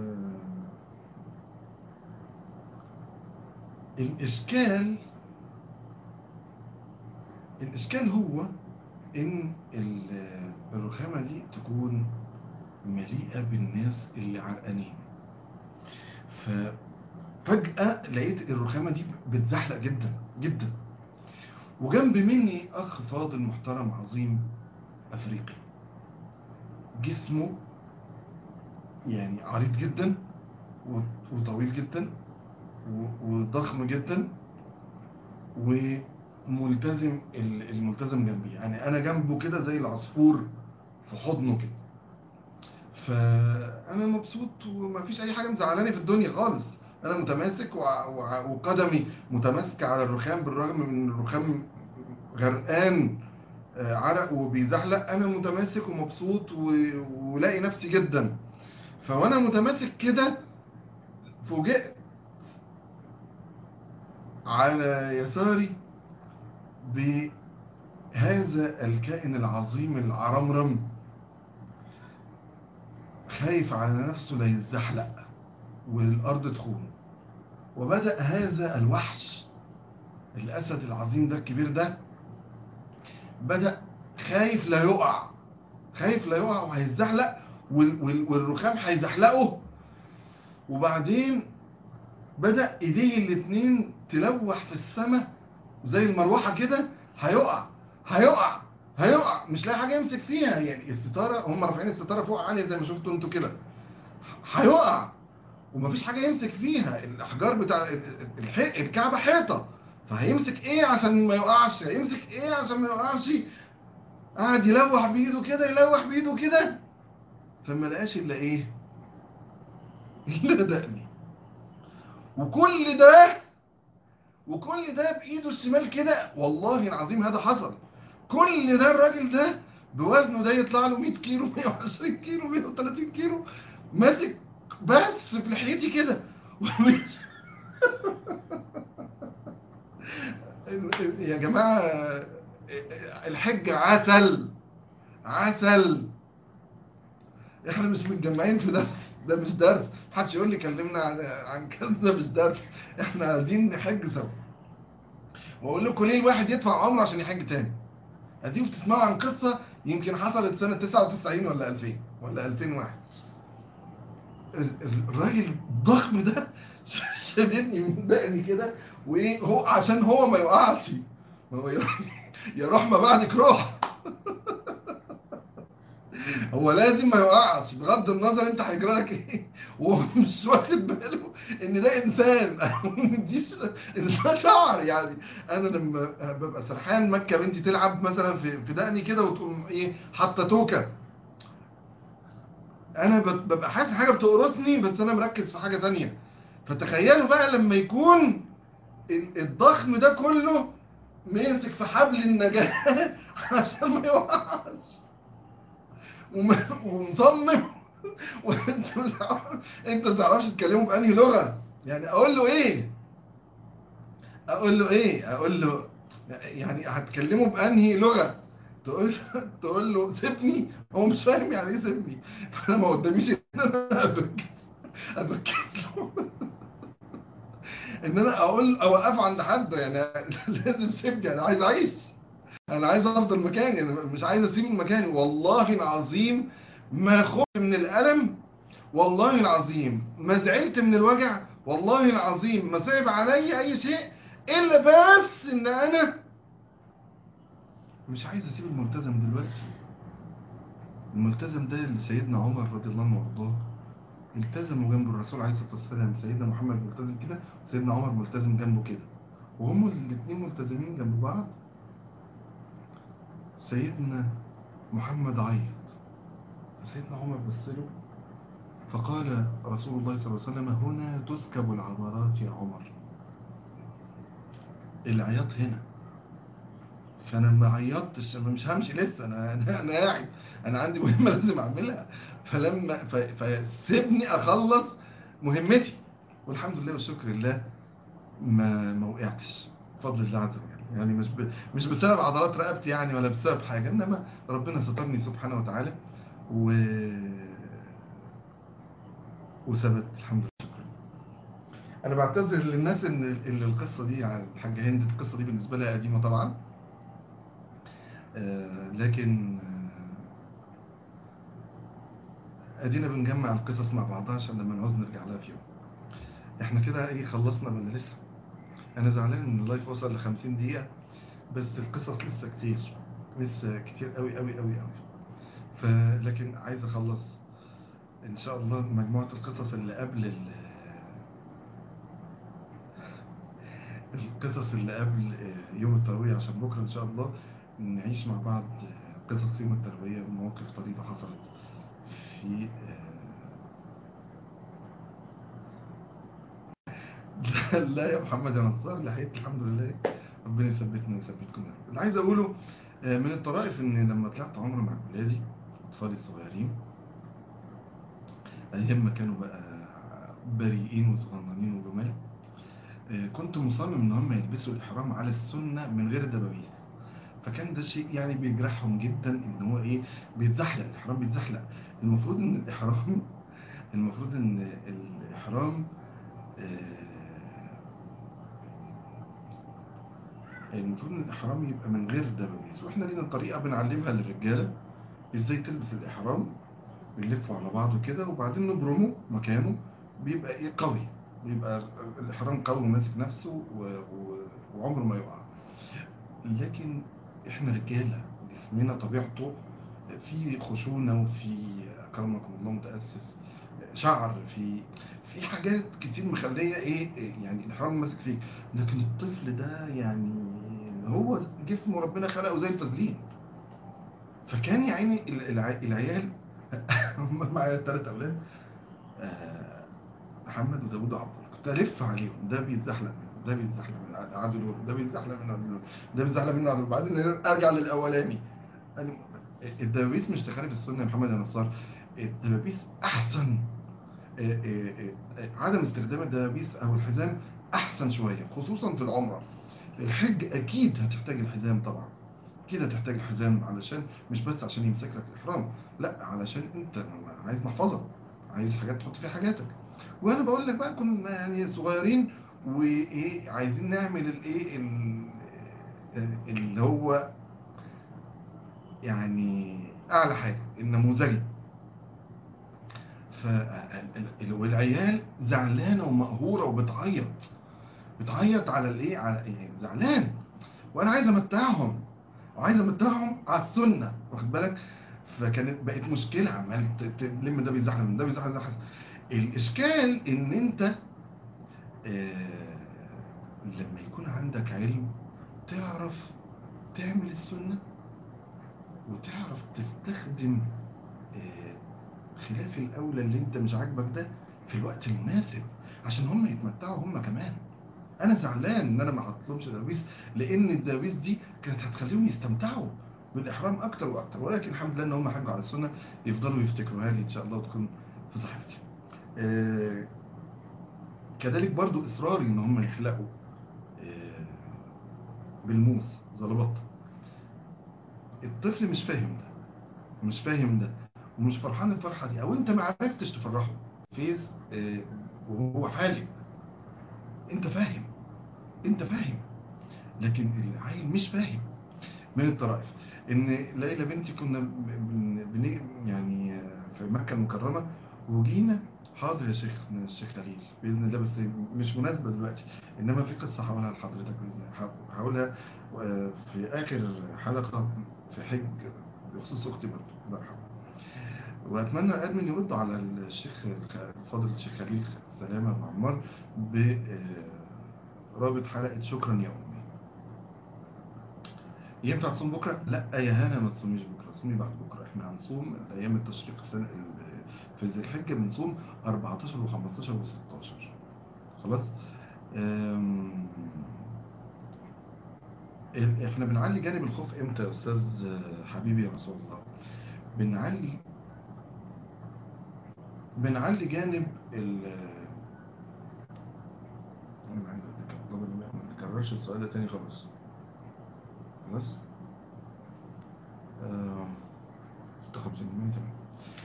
الإشكال الإشكال هو إن ال- الرخامة دي تكون مليئة بالناس اللي عرقانين ففجأة لقيت الرخامة دي بتزحلق جدا جدا وجنب مني أخ فاضل محترم عظيم أفريقي جسمه يعني عريض جدا و- وطويل جدا و- وضخم جدا وملتزم ال- الملتزم جنبي يعني انا جنبه كده زي العصفور في حضنه كده فانا مبسوط ومفيش اي حاجه مزعلاني في الدنيا خالص انا متماسك وع- وع- وقدمي متماسكه على الرخام بالرغم من إن الرخام غرقان آه، عرق وبيزحلق انا متماسك ومبسوط و- ولاقي نفسي جدا فوانا متماسك كده فوجئت على يساري بهذا الكائن العظيم العرمرم خايف على نفسه لا يتزحلق والأرض تخونه وبدأ هذا الوحش الأسد العظيم ده الكبير ده بدأ خايف لا يقع خايف لا يقع وهيتزحلق وال- وال- والرخام هيزحلقه وبعدين بدأ ايديه الاتنين تلوح في السماء زي المروحة كده هيقع هيقع هيقع مش لاقي حاجة يمسك فيها يعني الستارة هم رافعين الستارة فوق عالية زي ما شفتوا انتوا كده هيقع ومفيش حاجة يمسك فيها الأحجار بتاع الح- الكعبة حيطة فهيمسك ايه عشان ما يقعش هيمسك ايه عشان ما يقعش قعد يلوح بايده كده يلوح بايده كده فما لقاش الا ايه الا دقني وكل ده وكل ده بايده الشمال كده والله العظيم هذا حصل كل ده الراجل ده بوزنه ده يطلع له 100 كيلو 120 كيلو 130 كيلو ماسك بس بلحيتي كده ومش- يا جماعة الحج عسل عسل احنا مش متجمعين في درس ده مش درس محدش يقول لي كلمنا عن عن كذا ده مش درس احنا عايزين نحج سوا واقول لكم ليه الواحد يدفع عمره عشان يحج تاني اديكم بتسمعوا عن قصه يمكن حصلت سنه 99 ولا 2000 ولا 2001 ال- ال- الراجل الضخم ده شددني من دقني كده وايه هو عشان هو ما يقعش ما هو يروح يا روح ما بعدك روح هو لازم ما يقعش بغض النظر انت هيجرى لك ايه وهو مش واخد باله ان ده انسان دي انسان شعر يعني انا لما ببقى سرحان مكه بنتي تلعب مثلا في في دقني كده وتقوم ايه حاطه توكه انا بت- ببقى حاسس حاجه بتقرصني بس انا مركز في حاجه تانية فتخيلوا بقى لما يكون ال- الضخم ده كله ماسك في حبل النجاة عشان ما يوقعش وم- ومصمم وانت مش عارف- انت ما تعرفش تكلمه بأنهي لغة يعني اقول له ايه اقول له ايه اقول له يعني هتكلمه بأنهي لغة تقول تقول له سيبني هو مش فاهم يعني ايه سيبني فانا ما قداميش ان انا ابكت ابكت له ان انا اقول اوقفه عند حد يعني لازم سيبني انا عايز اعيش انا عايز افضل مكاني انا مش عايز اسيب المكان والله العظيم ما خفت من الالم والله العظيم ما زعلت من الوجع والله العظيم ما صعب علي اي شيء الا بس ان انا مش عايز اسيب الملتزم دلوقتي الملتزم ده اللي سيدنا عمر رضي الله عنه وارضاه التزموا جنب الرسول عليه الصلاه والسلام سيدنا محمد ملتزم كده وسيدنا عمر ملتزم جنبه كده وهم الاثنين ملتزمين جنب بعض سيدنا محمد عيط سيدنا عمر بص له فقال رسول الله صلى الله عليه وسلم هنا تسكب العبرات يا عمر العياط هنا فانا ما عيطتش انا مش همشي لسه انا انا انا قاعد انا عندي مهمه لازم اعملها فلما ف- فسيبني اخلص مهمتي والحمد لله والشكر لله ما ما وقعتش بفضل الله عز وجل يعني مش ب... مش بسبب عضلات رقبتي يعني ولا بسبب حاجه انما ربنا سترني سبحانه وتعالى و وثبت الحمد لله شكرا انا بعتذر للناس ان ال- القصه دي عن الحاجه هند القصه دي بالنسبه لها قديمه طبعا آه، لكن آه، ادينا بنجمع القصص مع بعضها عشان لما نعوز نرجع لها في يوم احنا كده ايه خلصنا ولا لسه انا زعلان ان اللايف وصل ل 50 دقيقه بس القصص لسه كتير لسه كتير قوي قوي قوي قوي فلكن عايز اخلص ان شاء الله مجموعه القصص اللي قبل ال القصص اللي قبل آه، يوم التروية عشان بكرة إن شاء الله نعيش مع بعض آه، قصص يوم التروية ومواقف طريفة حصلت في آه، لا لا يا محمد يا نصار لحقت الحمد لله ربنا يثبتنا ويثبتكم يا رب. اللي عايز أقوله آه، من الطرائف إن لما طلعت عمرة مع ولادي أطفالي الصغيرين أيام ما كانوا بقى بريئين وصغننين وجمال آه، كنت مصمم ان هم يلبسوا الاحرام على السنه من غير دبابيس فكان ده شيء يعني بيجرحهم جدا ان هو ايه بيتزحلق الاحرام بيتزحلق المفروض ان الاحرام المفروض ان الاحرام آه، المفروض ان الاحرام يبقى من غير دبابيس واحنا لينا طريقه بنعلمها للرجاله ازاي تلبس الاحرام بنلفه على بعضه كده وبعدين نبرمه مكانه بيبقى ايه قوي بيبقى الاحرام قوي وماسك نفسه و... و... وعمره ما يقع لكن احنا رجاله جسمنا طبيعته في خشونه وفي اكرمكم الله متاسف شعر في في حاجات كتير مخليه ايه إيه يعني الاحرام ماسك فيك لكن الطفل ده يعني هو جسمه ربنا خلقه زي الفازلين فكان يا عيني الع- العيال هم معايا ثلاث اولاد آه، محمد وداوود وعبد الله كنت الف عليهم ده بيتزحلق منه ده بيتزحلق من عادل ورد، ده بيتزحلق من عادل ورد، ده بيتزحلق من عادل ورد. بعدين ارجع للاولاني يعني الدبابيس مش تخالف السنه يا محمد يا نصار الدبابيس احسن آه، آه، آه، عدم استخدام الدبابيس او الحزام احسن شويه خصوصا في العمره الحج اكيد هتحتاج الحزام طبعا اكيد هتحتاج الحزام علشان مش بس عشان يمسك لك الاحرام لا علشان انت عايز محفظه عايز حاجات تحط فيها حاجاتك وانا بقول لك بقى كنا يعني صغيرين وايه عايزين نعمل الايه ال- اللي هو يعني اعلى حاجه النموذجي ف والعيال زعلانه ومقهوره وبتعيط بتعيط على الايه على إيه؟ زعلان وانا عايز امتعهم وعايز امتعهم على السنه واخد بالك فكانت بقت مشكله عمال ت- تلم ده بيزحلق من ده بيزحلق ده الاشكال ان انت آه، لما يكون عندك علم تعرف تعمل السنه وتعرف تستخدم آه، خلاف الاولى اللي انت مش عاجبك ده في الوقت المناسب عشان هم يتمتعوا هم كمان انا زعلان ان انا ما حطيتلهمش دبابيس لان الدبابيس دي كانت هتخليهم يستمتعوا بالاحرام اكتر واكتر ولكن الحمد لله ان هم حجوا على السنه يفضلوا يفتكروها لي ان شاء الله وتكون في صحيفتي آه، كذلك برضو اصراري ان هم يحلقوا آه، بالموس زلبطه الطفل مش فاهم ده مش فاهم ده ومش فرحان الفرحه دي او انت ما عرفتش تفرحه فيز آه، وهو حالق انت فاهم انت فاهم لكن العيل مش فاهم من الطرائف ان ليلى بنتي كنا بن بن يعني في مكة المكرمة وجينا حاضر يا شيخ الشيخ خليل باذن الله بس مش مناسبه دلوقتي انما في قصه هقولها لحضرتك باذن الله هقولها في اخر حلقه في حج بخصوص اختي برضه الله يرحمها واتمنى ادمن يرد على الشيخ فاضل الشيخ خليل سلامه ابو عمار برابط حلقه شكرا يا امي ينفع تصوم بكره لا يا هنا ما تصوميش بكره صومي بعد بكره احنا هنصوم ايام التشريق السنه في ذي الحجه بنصوم 14 و15 و16 خلاص احنا بنعلي جانب الخوف امتى يا استاذ حبيبي يا رسول الله بنعلي بنعلي جانب ال انا عايز اتكلم ما تكررش السؤال ده تاني خلاص خلاص آه... 56 تمام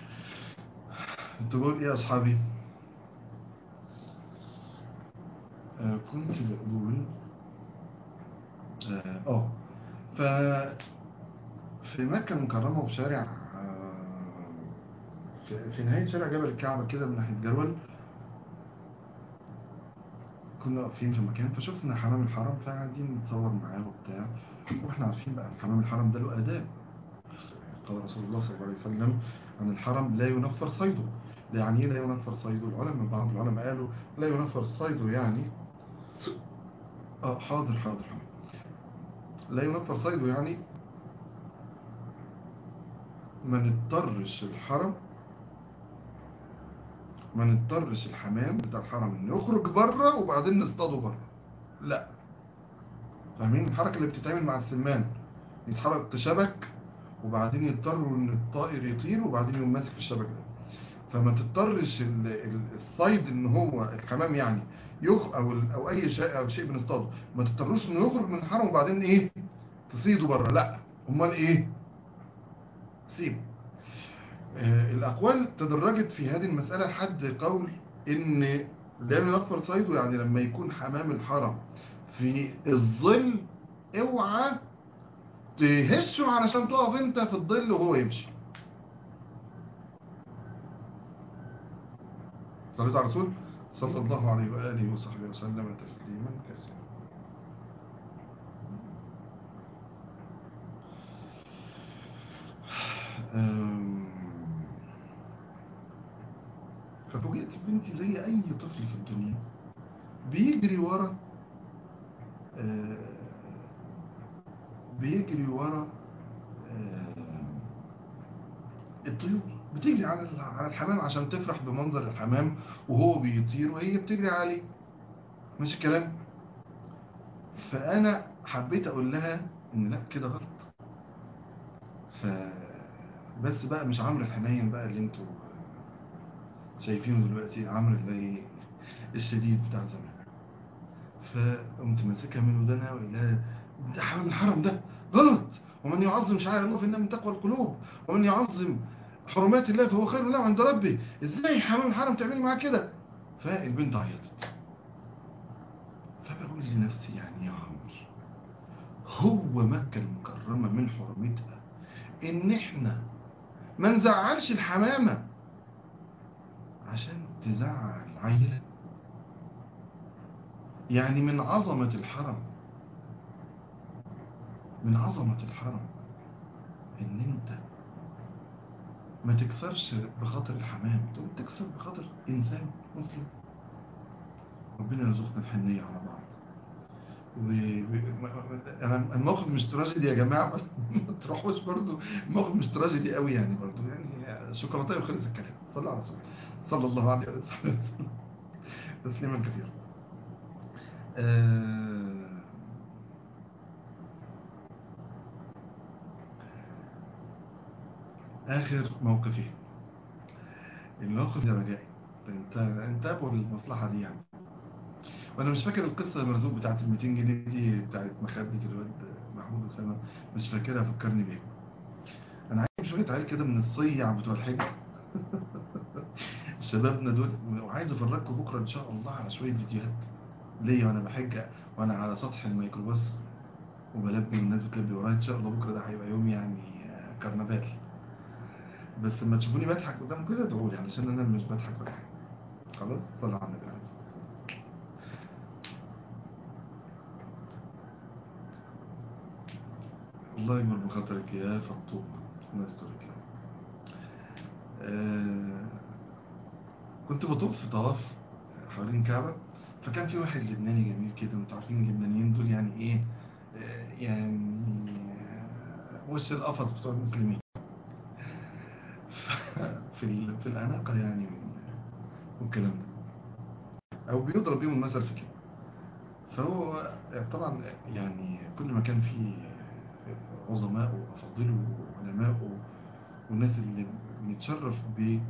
تقول ايه يا اصحابي آه كنت بقول اه أوه. ف في مكة المكرمة وشارع آه في, في نهاية شارع جبل الكعبة كده من ناحية جرول كنا واقفين في مكان فشفنا حمام الحرم فقاعدين نتصور معاه وبتاع واحنا عارفين بقى حمام الحرم ده له آداب قال رسول الله صلى الله عليه وسلم عن الحرم لا ينفر صيده يعني لا ينفر صيده العلماء بعض العلماء قالوا لا ينفر صيده يعني اه حاضر حاضر حاضر لا ينفر صيده يعني ما نضطرش الحرم ما نضطرش الحمام بتاع الحرم انه يخرج بره وبعدين نصطاده بره لا فاهمين الحركه اللي بتتعمل مع السمان يتحرك شبك وبعدين يضطروا ان الطائر يطير وبعدين يقوم ماسك في الشبك ده فما تضطرش الصيد ان هو الحمام يعني يخ او او اي شيء او شيء بنصطاده ما تضطروش انه يخرج من الحرم وبعدين ايه تصيده بره لا امال ايه سيبه آه الاقوال تدرجت في هذه المساله لحد قول ان لا ينفر صيده يعني لما يكون حمام الحرم في الظل اوعى تهشه علشان تقف انت في الظل وهو يمشي صليت على الرسول صلى الله عليه وآله وصحبه وسلم تسليما كثيرا ففوجئت بنتي زي أي طفل في الدنيا بيجري ورا بيجري ورا الطيور بتجري على على الحمام عشان تفرح بمنظر الحمام وهو بيطير وهي بتجري عليه ماشي الكلام فانا حبيت اقول لها ان لا كده غلط ف بس بقى مش عمرو الحنين بقى اللي انتوا شايفينه دلوقتي عمرو اللي الشديد بتاع زمان فقمت ماسكها من ودانها وقال لها ده حمام الحرم ده غلط ومن يعظم شعائر الله فإنها من تقوى القلوب ومن يعظم حرمات الله فهو خير له عند ربه ازاي حمام الحرم تعمل معاه كده فالبنت عيطت فبقول لنفسي يعني يا عمر هو مكة المكرمة من حرمتها ان احنا ما نزعلش الحمامة عشان تزعل عيلة يعني من عظمة الحرم من عظمة الحرم ان انت ما تكسرش بخاطر الحمام تقول تكسر بخاطر انسان مسلم ربنا يرزقنا الحنية على بعض و... انا الموقف مش تراجيدي يا جماعة بس ما تروحوش برضو الموقف مش تراجيدي قوي يعني برضو يعني شوكولاتة وخلص الكلام صلى على رسول صلى الله عليه وسلم تسليما كثيرا آه... اخر موقفين الموقف ده رجائي انت انت ابو المصلحه دي يعني وانا مش فاكر القصه المرزوق بتاعت ال 200 جنيه دي بتاعت مخدة الواد محمود اسامه مش فاكرها فكرني بيها انا عايز شويه عيال كده من الصيع بتوع الحج شبابنا دول وعايز افرجكم بكره ان شاء الله على شويه فيديوهات ليا وانا بحج وانا على سطح الميكروباص وبلبي والناس بتلبي ورايا ان شاء الله بكره ده هيبقى يوم يعني آه، كرنفال بس لما تشوفوني بضحك قدام كده ادعوا لي علشان انا مش بضحك ولا حاجه خلاص صلى على النبي عليه الصلاه والسلام الله يجبر بخاطرك يا فطوم الله يسترك يا رب. آه، كنت بطوف في طواف حوالين الكعبة فكان في واحد لبناني جميل كده انتوا عارفين اللبنانيين دول يعني ايه آه، يعني آه، وش القفص بتوع المسلمين ف- في ال- في الأناقة يعني والكلام ده أو بيضرب بيهم المثل في كده فهو طبعا يعني كل ما كان فيه عظماء وأفاضله وعلماء والناس اللي بنتشرف ب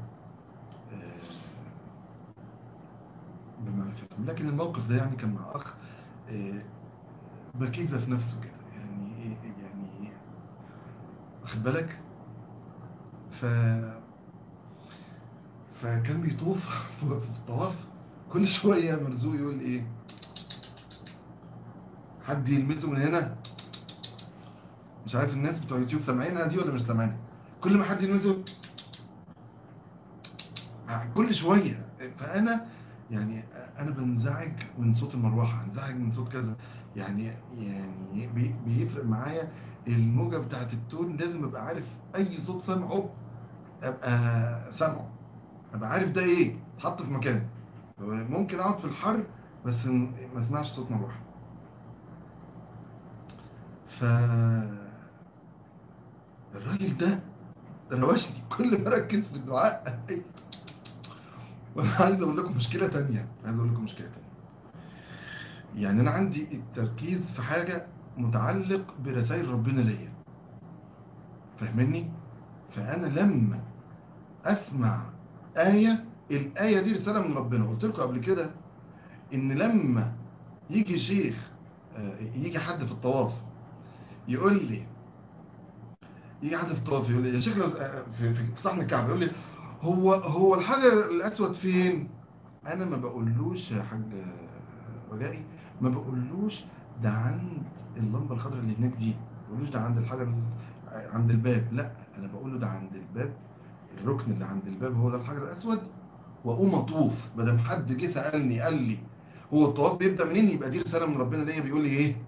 بمعرفتهم لكن الموقف ده يعني كان مع أخ آه، بكيزة في نفسه كده يعني إيه- يعني واخد بالك ف فكان بيطوف في الطواف كل شوية مرزوق يقول ايه حد يلمسه من هنا مش عارف الناس بتوع يوتيوب سامعينها دي ولا مش سامعينها كل ما حد يلمسه كل شوية فأنا يعني أنا بنزعج من صوت المروحة انزعج من صوت كذا يعني يعني بي- بيفرق معايا الموجة بتاعت التون لازم أبقى عارف أي صوت سامعه أبقى سامعه أبقى عارف ده إيه اتحط في مكانه ممكن أقعد في الحر بس م- ما اسمعش صوت مروحة ف الراجل ده روشني كل ما ركز في الدعاء وانا عايز اقول لكم مشكلة تانية عايز اقول لكم مشكلة تانية يعني انا عندي التركيز في حاجة متعلق برسائل ربنا ليا فاهمني فانا لما اسمع آية الآية دي رسالة من ربنا قلت لكم قبل كده ان لما يجي شيخ آه، يجي حد في الطواف يقول لي يجي حد في الطواف يقول لي يا شيخ لو- آه، في في صحن الكعبة يقول لي هو هو الحجر الأسود فين أنا ما بقولوش يا حاج رجائي ما بقولوش ده عند اللمبة الخضراء اللي هناك دي ما بقولوش ده عند الحجر ال- عند الباب لا أنا بقول له ده عند الباب الركن اللي عند الباب هو ده الحجر الأسود وأقوم أطوف بدل حد جه سألني قال لي هو الطواف بيبدأ منين يبقى دي رسالة من ربنا ليا بيقول لي إيه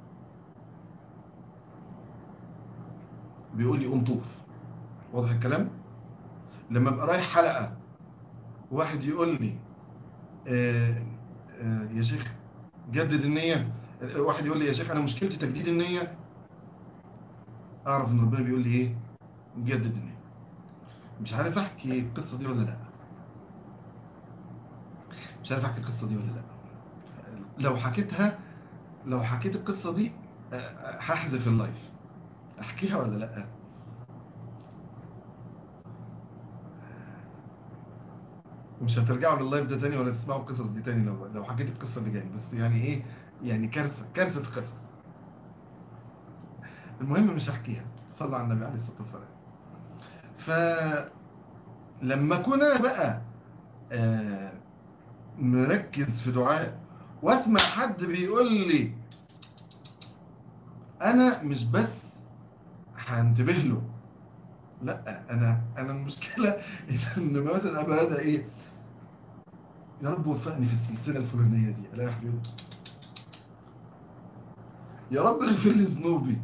بيقول لي قوم طوف واضح الكلام لما ابقى رايح حلقة واحد يقول لي آه آه يا شيخ جدد النية آه، واحد يقول لي يا شيخ انا مشكلتي تجديد النية اعرف ان ربنا بيقول لي ايه جدد النية مش عارف احكي القصة دي ولا لا مش عارف احكي القصة دي ولا لا لو حكيتها لو حكيت القصة دي آه، آه، هحذف اللايف احكيها ولا لا مش هترجعوا لللايف ده تاني ولا تسمعوا القصص دي تاني لو لو حكيت القصة اللي جايه بس يعني ايه يعني كارثة كارثة قصص المهم مش هحكيها صلى على النبي عليه الصلاة والسلام فلما كنا بقى آه مركز في دعاء واسمع حد بيقول لي انا مش بس هنتبه له لا انا انا المشكلة ان مثلا ابقى هذا ايه يا رب وفقني في السلسلة الفلانية دي الاقي واحد بيقول يا رب اغفر لي ذنوبي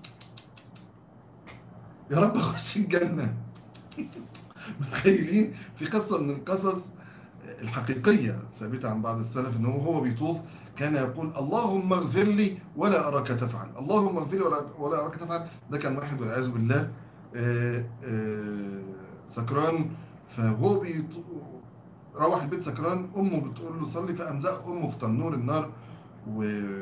يا رب اخش الجنة متخيلين في قصة من القصص الحقيقية ثابتة عن بعض السلف ان هو هو بيطوف كان يقول اللهم اغفر لي ولا أراك تفعل اللهم اغفر لي ولا, ولا أراك تفعل ده كان واحد والعياذ بالله آه، آه، سكران فهو بيطو... روح البيت سكران أمه بتقول له صلي فقام زق أمه في تنور النار و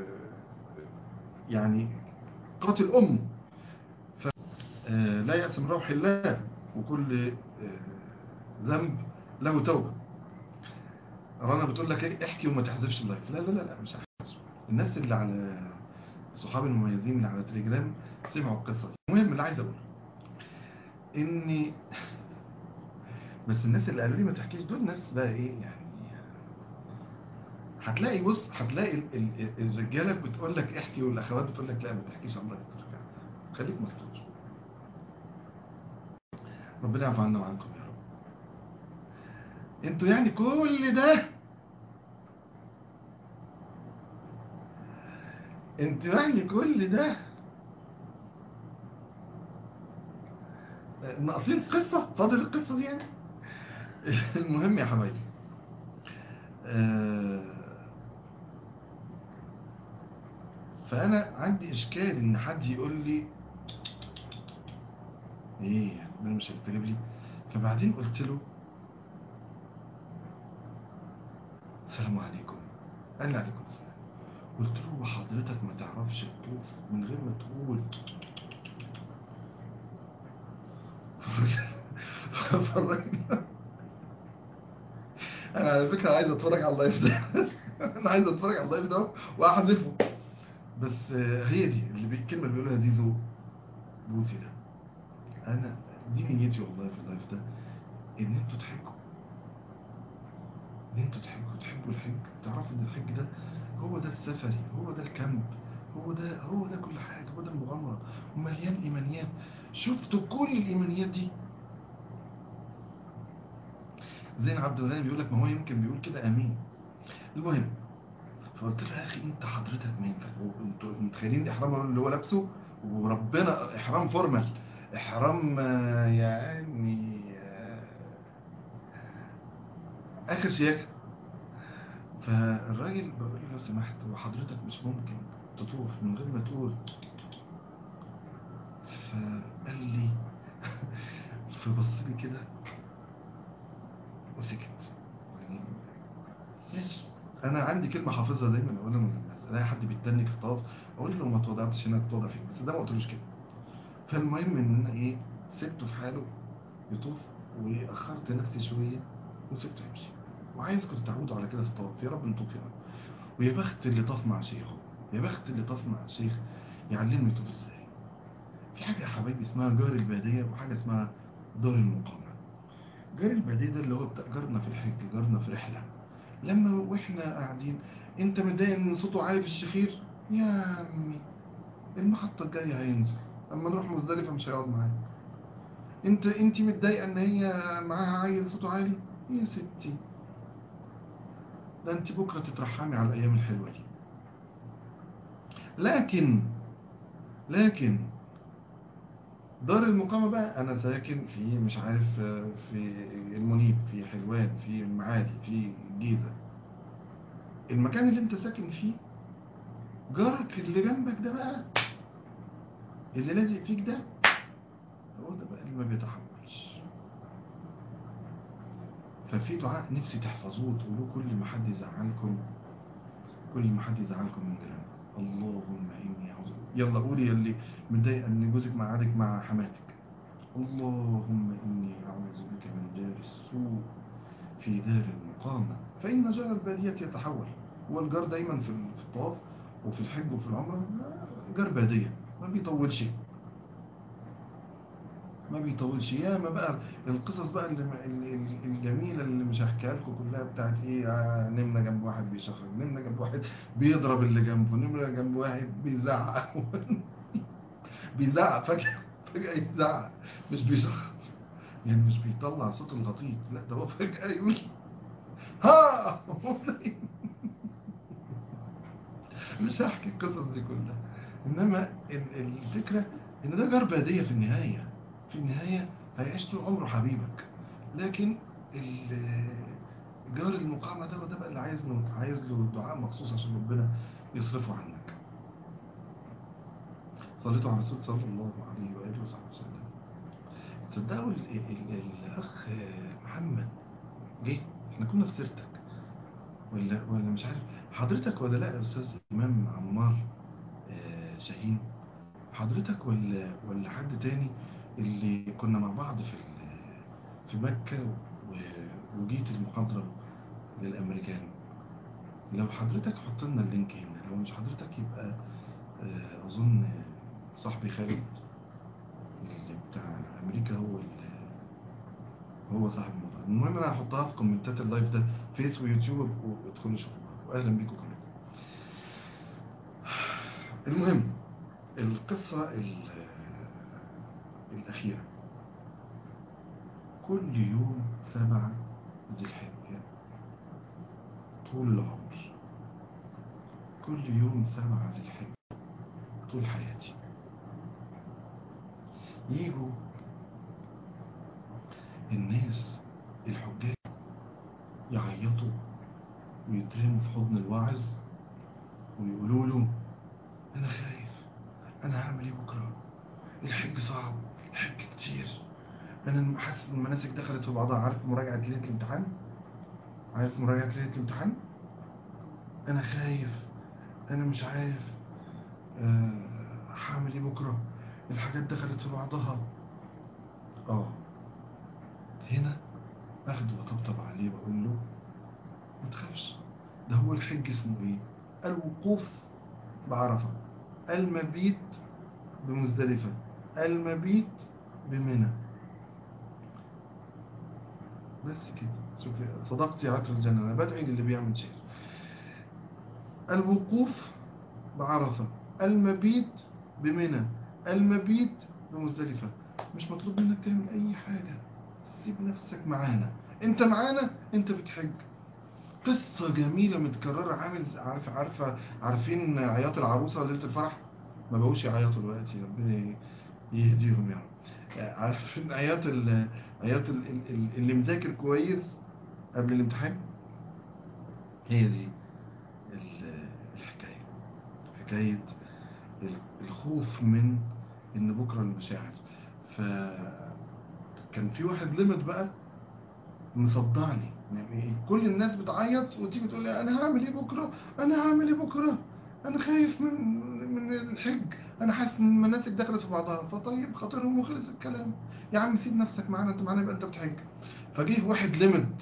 يعني قاتل أمه ف... آه، لا يأس من روح الله وكل آه، ذنب له توبة رنا بتقول لك ايه احكي وما تحذفش اللايف لا لا لا لا مش هحذف الناس اللي على صحابي المميزين اللي على تليجرام سمعوا القصة دي المهم اللي عايز اقوله اني بس الناس اللي قالوا لي ما تحكيش دول ناس بقى ايه يعني هتلاقي بص هتلاقي ال- ال- الرجاله بتقول لك احكي والاخوات بتقول لك لا ما تحكيش الله يسترك خليك مستور ربنا يعفو عنا وعنكم يا رب انتوا يعني كل ده انتوا يعني كل ده ناقصين قصة فاضل القصة دي يعني المهم يا حبايبي آه، فأنا عندي إشكال إن حد يقول لي إيه أنا مش هتستجيب لي فبعدين قلت له السلام عليكم قال لي عليكم السلام قلت له وحضرتك ما تعرفش تطوف من غير ما تقول فرجني انا على فكره عايز اتفرج على اللايف ده انا عايز اتفرج على اللايف ده واحذفه بس آه، هي دي اللي بي- الكلمه اللي بيقولها دي ذو بوسي ده انا دي نيتي والله في اللايف ده ان انتوا تحجوا ان انتوا تحجوا تحبوا الحج تعرفوا ان الحج ده هو ده السفري هو ده الكامب هو ده هو ده كل حاجه هو ده المغامره ومليان ايمانيات شفتوا كل الايمانيات دي زين عبد الغني بيقول لك ما هو يمكن بيقول كده امين المهم فقلت له يا اخي انت حضرتك مين انتوا متخيلين الاحرام اللي هو لابسه وربنا احرام فورمال احرام آه، يعني آه، اخر شياكه فالراجل بقول له لو سمحت وحضرتك مش ممكن تطوف من غير ما تقول فقال لي فبص لي كده وسكت يعني ماشي انا عندي كلمه حافظها دايما اقولها من الناس الاقي حد بيتنك في الطواف اقول له ما توضعتش هناك توضع فين بس ده ما قلتلوش كده فالمهم ان انا ايه سبته في حاله يطوف واخرت نفسي شويه وسبته يمشي وعايزكم تتعودوا على كده في الطواف يا رب نطوف يا رب ويا بخت اللي طاف مع شيخه يا بخت اللي طاف مع شيخ يعلمني يطوف ازاي في حاجه يا حبايبي اسمها جار الباديه وحاجه اسمها دار المقامه جار الباديه ده اللي هو بتاع جارنا في الحج جارنا في رحله لما واحنا قاعدين انت متضايق ان صوته عالي في الشخير يا عمي المحطه الجايه هينزل اما نروح مزدلفه مش هيقعد معاك انت انت متضايقه ان هي معاها عيل صوته عالي يا ستي ده انت بكره تترحمي على الايام الحلوه دي لكن لكن دار المقامة بقى أنا ساكن في مش عارف آه، في المنيب في حلوان في المعادي في الجيزة المكان اللي أنت ساكن فيه جارك اللي جنبك ده بقى اللي لازق فيك ده هو ده بقى اللي ما بيتحملش ففي دعاء نفسي تحفظوه وتقولوه كل ما حد يزعلكم كل ما حد يزعلكم من جيرانكم اللهم إني أعوذ يلا قولي يلي متضايقة إن جوزك مقعدك مع حماتك اللهم إني أعوذ بك من دار السوء في دار المقامة فإن جار البادية يتحول هو الجار دايما في في الطواف وفي الحج وفي العمرة جار بادية ما بيطولش ما بيطولش ياما بقى القصص بقى اللي اللي- اللي- الجميلة اللي مش هحكيها لكم كلها بتاعت ايه آه، نمنا جنب واحد بيشخر نمنا جنب واحد بيضرب اللي جنبه نمنا جنب واحد بيزعق بيزعق فجأة فجأة يزعق مش بيشخر يعني مش بيطلع صوت الغطيط لا ده هو فجأة يقول ها مش هحكي القصص دي كلها انما ال- الفكرة ان ده جار بادية في النهاية في النهاية هيعيش طول عمره حبيبك لكن ال- جار المقامة ده وده بقى اللي عايز له عايز له دعاء مخصوص عشان ربنا يصرفه عنك صليتوا على الرسول صلى الله عليه وآله وصحبه وسلم تصدقوا ال- ال- ال- الأخ محمد جه احنا كنا في سيرتك ولا ولا مش عارف حضرتك ولا لا يا أستاذ إمام عمار آه، شاهين حضرتك ولا ولا حد تاني اللي كنا مع بعض في ال- في مكة و- وجيت المحاضرة للأمريكان لو حضرتك حط لنا اللينك هنا لو مش حضرتك يبقى آه، أظن صاحبي خالد اللي بتاع أمريكا هو اللي هو صاحب الموضوع المهم أنا هحطها في كومنتات اللايف ده فيس ويوتيوب وادخلوا شوفوا واهلا بيكم كلكم المهم القصة ال- الأخيرة كل يوم سبعة ذي الحجة طول العمر كل يوم سبعة ذي الحجة طول حياتي يجوا الناس الحجاج يعيطوا ويترموا في حضن الواعظ ويقولوا له انا خايف انا هعمل ايه بكره الحج صعب الحج كتير انا حاسس ان المناسك دخلت في بعضها عارف مراجعه ليله الامتحان عارف مراجعه ليله الامتحان انا خايف انا مش عارف آه، هعمل ايه بكره الحاجات دخلت في بعضها اه هنا اخده وطبطب عليه واقول له ما تخافش ده هو الحج اسمه ايه الوقوف بعرفة المبيت بمزدلفة المبيت بمنى بس كده شوف صدقت يا عطر الجنة انا بدعي للي بيعمل شيء الوقوف بعرفة المبيت بمنى المبيت بمزدلفة مش مطلوب منك تعمل اي حاجة سيب نفسك معانا انت معانا انت بتحج قصة جميلة متكررة عامل عارف عارفة عارفين عياط العروسة ليلة الفرح ما بقوش يعيطوا دلوقتي ربنا يهديهم يا رب عارفين عياط ال عياط ال- ال- ال- اللي مذاكر كويس قبل الامتحان هي دي ال- الحكاية حكاية ال- الخوف من ان بكرة المشاعر فكان في واحد لمت بقى مصدعني يعني كل الناس بتعيط وتيجي تقول لي انا هعمل ايه بكره انا هعمل ايه بكره انا خايف من من الحج انا حاسس ان المناسك دخلت في بعضها فطيب خاطرهم وخلص الكلام يا عم سيب نفسك معانا انت معانا يبقى انت بتحج فجه واحد لمد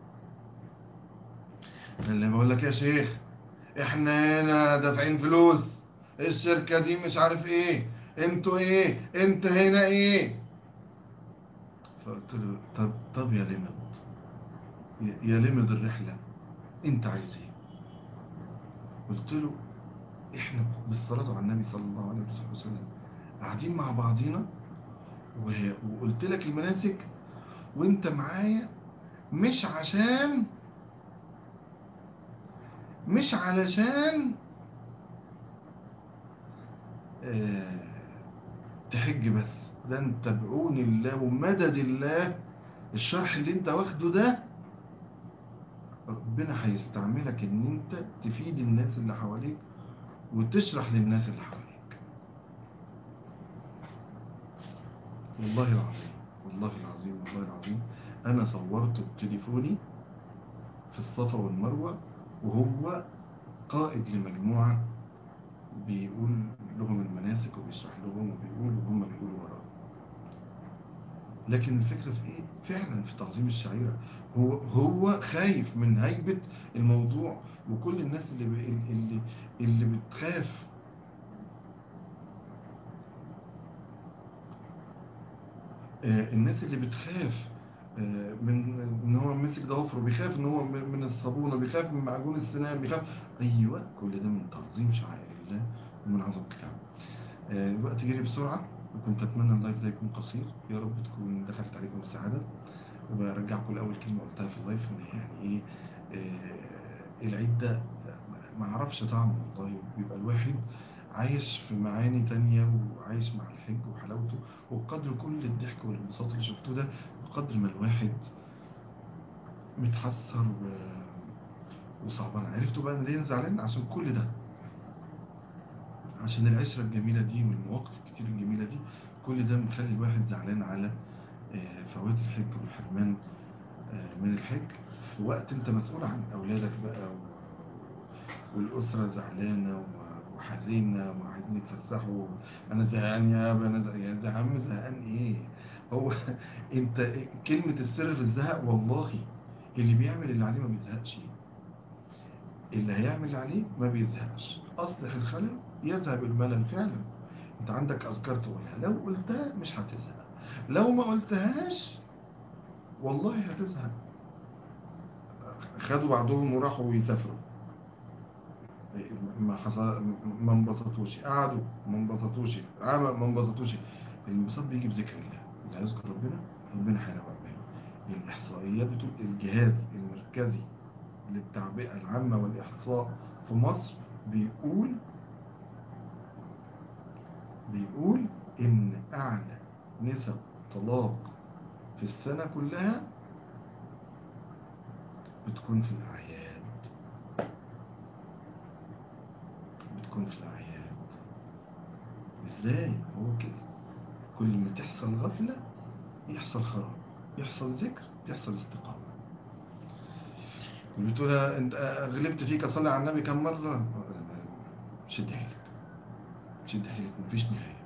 اللي بقول لك يا شيخ احنا هنا دافعين فلوس الشركه دي مش عارف ايه انتوا ايه انت هنا ايه فقلت له طب طب يا لمد يا- يا لمد الرحلة انت عايز ايه قلت له احنا بالصلاة على النبي صلى الله عليه وسلم قاعدين مع بعضينا و- وقلت لك المناسك وانت معايا مش عشان مش علشان آه، تحج بس ده انت بعون الله ومدد الله الشرح اللي انت واخده ده ربنا هيستعملك ان انت تفيد الناس اللي حواليك وتشرح للناس اللي حواليك والله العظيم والله العظيم والله العظيم انا صورته بتليفوني في الصفا والمروة وهو قائد لمجموعة بيقول لهم المناسك وبيشرح لهم وبيقول وهم بيقولوا وراه لكن الفكرة في ايه فعلا في تعظيم الشعيرة هو هو خايف من هيبة الموضوع وكل الناس اللي ب- اللي اللي بتخاف آه، الناس اللي بتخاف آه، من ان هو مسك ضوافره بيخاف ان هو من من الصابونه بيخاف من معجون السنان بيخاف ايوه كل ده من تعظيم شعائر الله ومن عظمه الكعبه آه، الوقت جري بسرعه وكنت اتمنى اللايف ده يكون قصير يا رب تكون دخلت عليكم السعاده وبرجعكم لاول كلمه قلتها في اللايف ان يعني ايه آه، العيد ده ما اعرفش طعمه والله بيبقى الواحد عايش في معاني تانية وعايش مع الحج وحلاوته وبقدر كل الضحك والانبساط اللي شفتوه ده بقدر ما الواحد متحسر و... وصعبان عرفتوا بقى انا ليه زعلان عشان كل ده عشان العشرة الجميلة دي والمواقف الكتير الجميلة دي كل ده مخلي الواحد زعلان على آه، فوات الحج والحرمان آه، من الحج في وقت انت مسؤول عن اولادك بقى و... والاسرة زعلانة و- وحزينة وعايزين يتفسحوا انا زهقان يا ابا انا زهقان يا عم زهقان ايه هو انت كلمة السر في الزهق والله اللي بيعمل اللي عليه ما بيزهقش اللي هيعمل اللي عليه ما بيزهقش اصلح الخلل يذهب الملل فعلا انت عندك اذكار تقولها لو قلتها مش هتزهق لو ما قلتهاش والله هتزهق خدوا بعضهم وراحوا يسافروا ما حصل ما انبسطوش قعدوا ما انبسطوش عمل ما انبسطوش الانبساط بيجي بذكر الله اللي هيذكر ربنا ربنا هيروق باله الإحصائيات بتقول الجهاز المركزي للتعبئة العامة والإحصاء في مصر بيقول بيقول إن أعلى نسب طلاق في السنة كلها بتكون في الأعياد بتكون في الأعياد إزاي هو كده كل ما تحصل غفلة يحصل خراب يحصل ذكر يحصل استقامة بتقول انت غلبت فيك اصلي على النبي كم مرة شد حيلك شد حيلك مفيش نهاية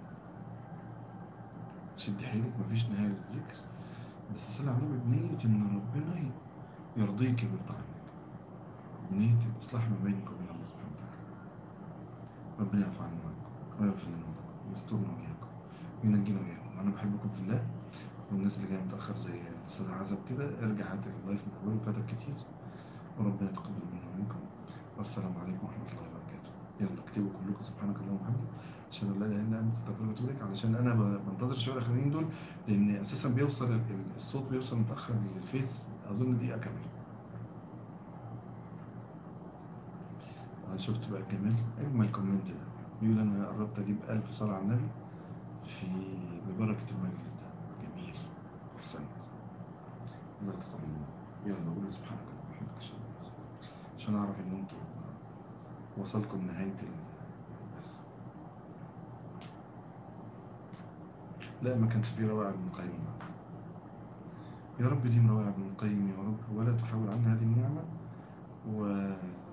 شد حيلك مفيش نهاية للذكر بس صلي على النبي بنية ان ربنا يرضيك ويرضى عنك بنية الاصلاح ما بينك وبين الله سبحانه وتعالى ربنا يعفو عنا وعنكم ويغفر لنا ولكم ويسترنا وإياكم وينجينا وإياكم أنا بحبكم في الله والناس اللي جايه متأخر زي أستاذ عزب كده ارجع هات اللايف من أوله فاتك كتير وربنا يتقبل منا ومنكم والسلام عليكم ورحمة الله وبركاته يلا اكتبوا كلكم سبحانك اللهم وبحمدك عشان لا اله الا انت استغفرك واتوب اليك علشان انا ب- بنتظر شويه الاخرين دول لان اساسا بيوصل ال- ال- الصوت بيوصل متاخر للفيس اظن دقيقه كامله انا شفت بقى كمان اجمل كومنت ده بيقول انا قربت اجيب 1000 صلاه على النبي في ببركه المجلس ده جميل احسنت الله يتقبل منا يلا قولوا سبحانك اللهم وبحمدك اشهد ان لا اله الا انت عشان اعرف ان انتوا وصلكم نهايه ال... بس لا ما كانش فيه روائع ابن القيم يا رب دي روائع ابن القيم يا رب ولا تحول عنا هذه النعمة و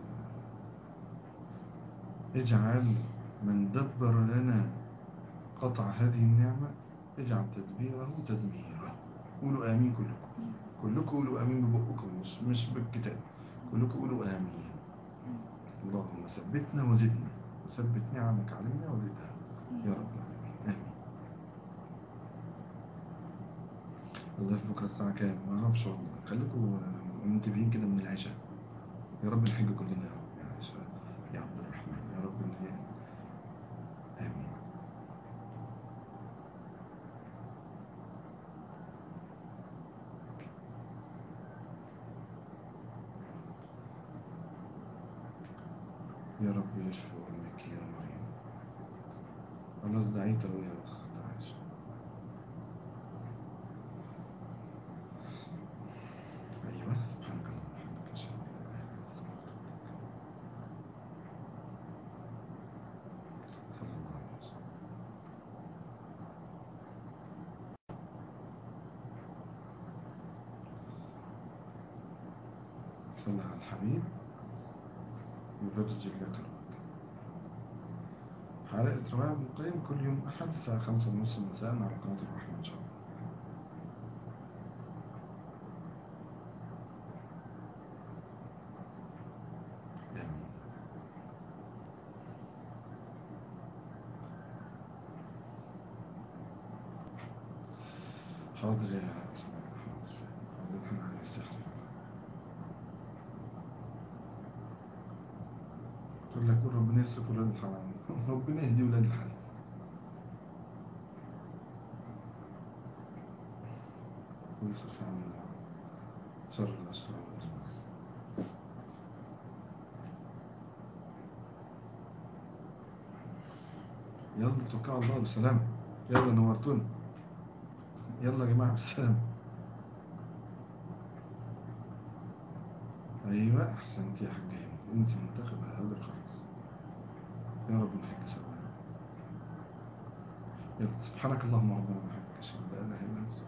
اجعل من دبر لنا قطع هذه النعمة اجعل تدبيره تدميره قولوا آمين كلكم كلكم قولوا آمين ببقكم مش, مش بالكتاب كلكم قولوا آمين اللهم ثبتنا وزدنا وثبت نعمك علينا وزدها يا رب العالمين آمين والله في بكرة الساعة كام؟ ما أعرفش والله خليكم منتبهين كده من العشاء يا رب نحج كلنا يا رب يا عشاء يا عبد الرحمن يا رب نحج آمين يا رب يشفي أمك يا مريم خلاص دعيت له يا أخت عائشة أيوة سبحانك اللهم وبحمدك أشهد أن لا إله إلا أنت أستغفرك صلى الله عليه وسلم صلى على الحبيب يفرج لك كربك حلقة رواية ابن القيم كل يوم أحد الساعة خمسة ونص مساء على قناة الرحمة إن شاء الله آمين حاضر يا سلام حاضر حاضر احنا هنستحلف تقول لك قول ربنا يصرف ولاد الحرام ربنا يهدي ولاد الحلال ويصرف عنا شر الأسرار والأسرار يلا توكل على الله بالسلامة يلا نورتونا يلا يا جماعة بالسلامة أيوة أحسنت يا حاج هند أنت منتخب هذا خالص يا رب نحك سوا يلا سبحانك اللهم ربنا وبحمدك أشهد أن لا إله إلا أنت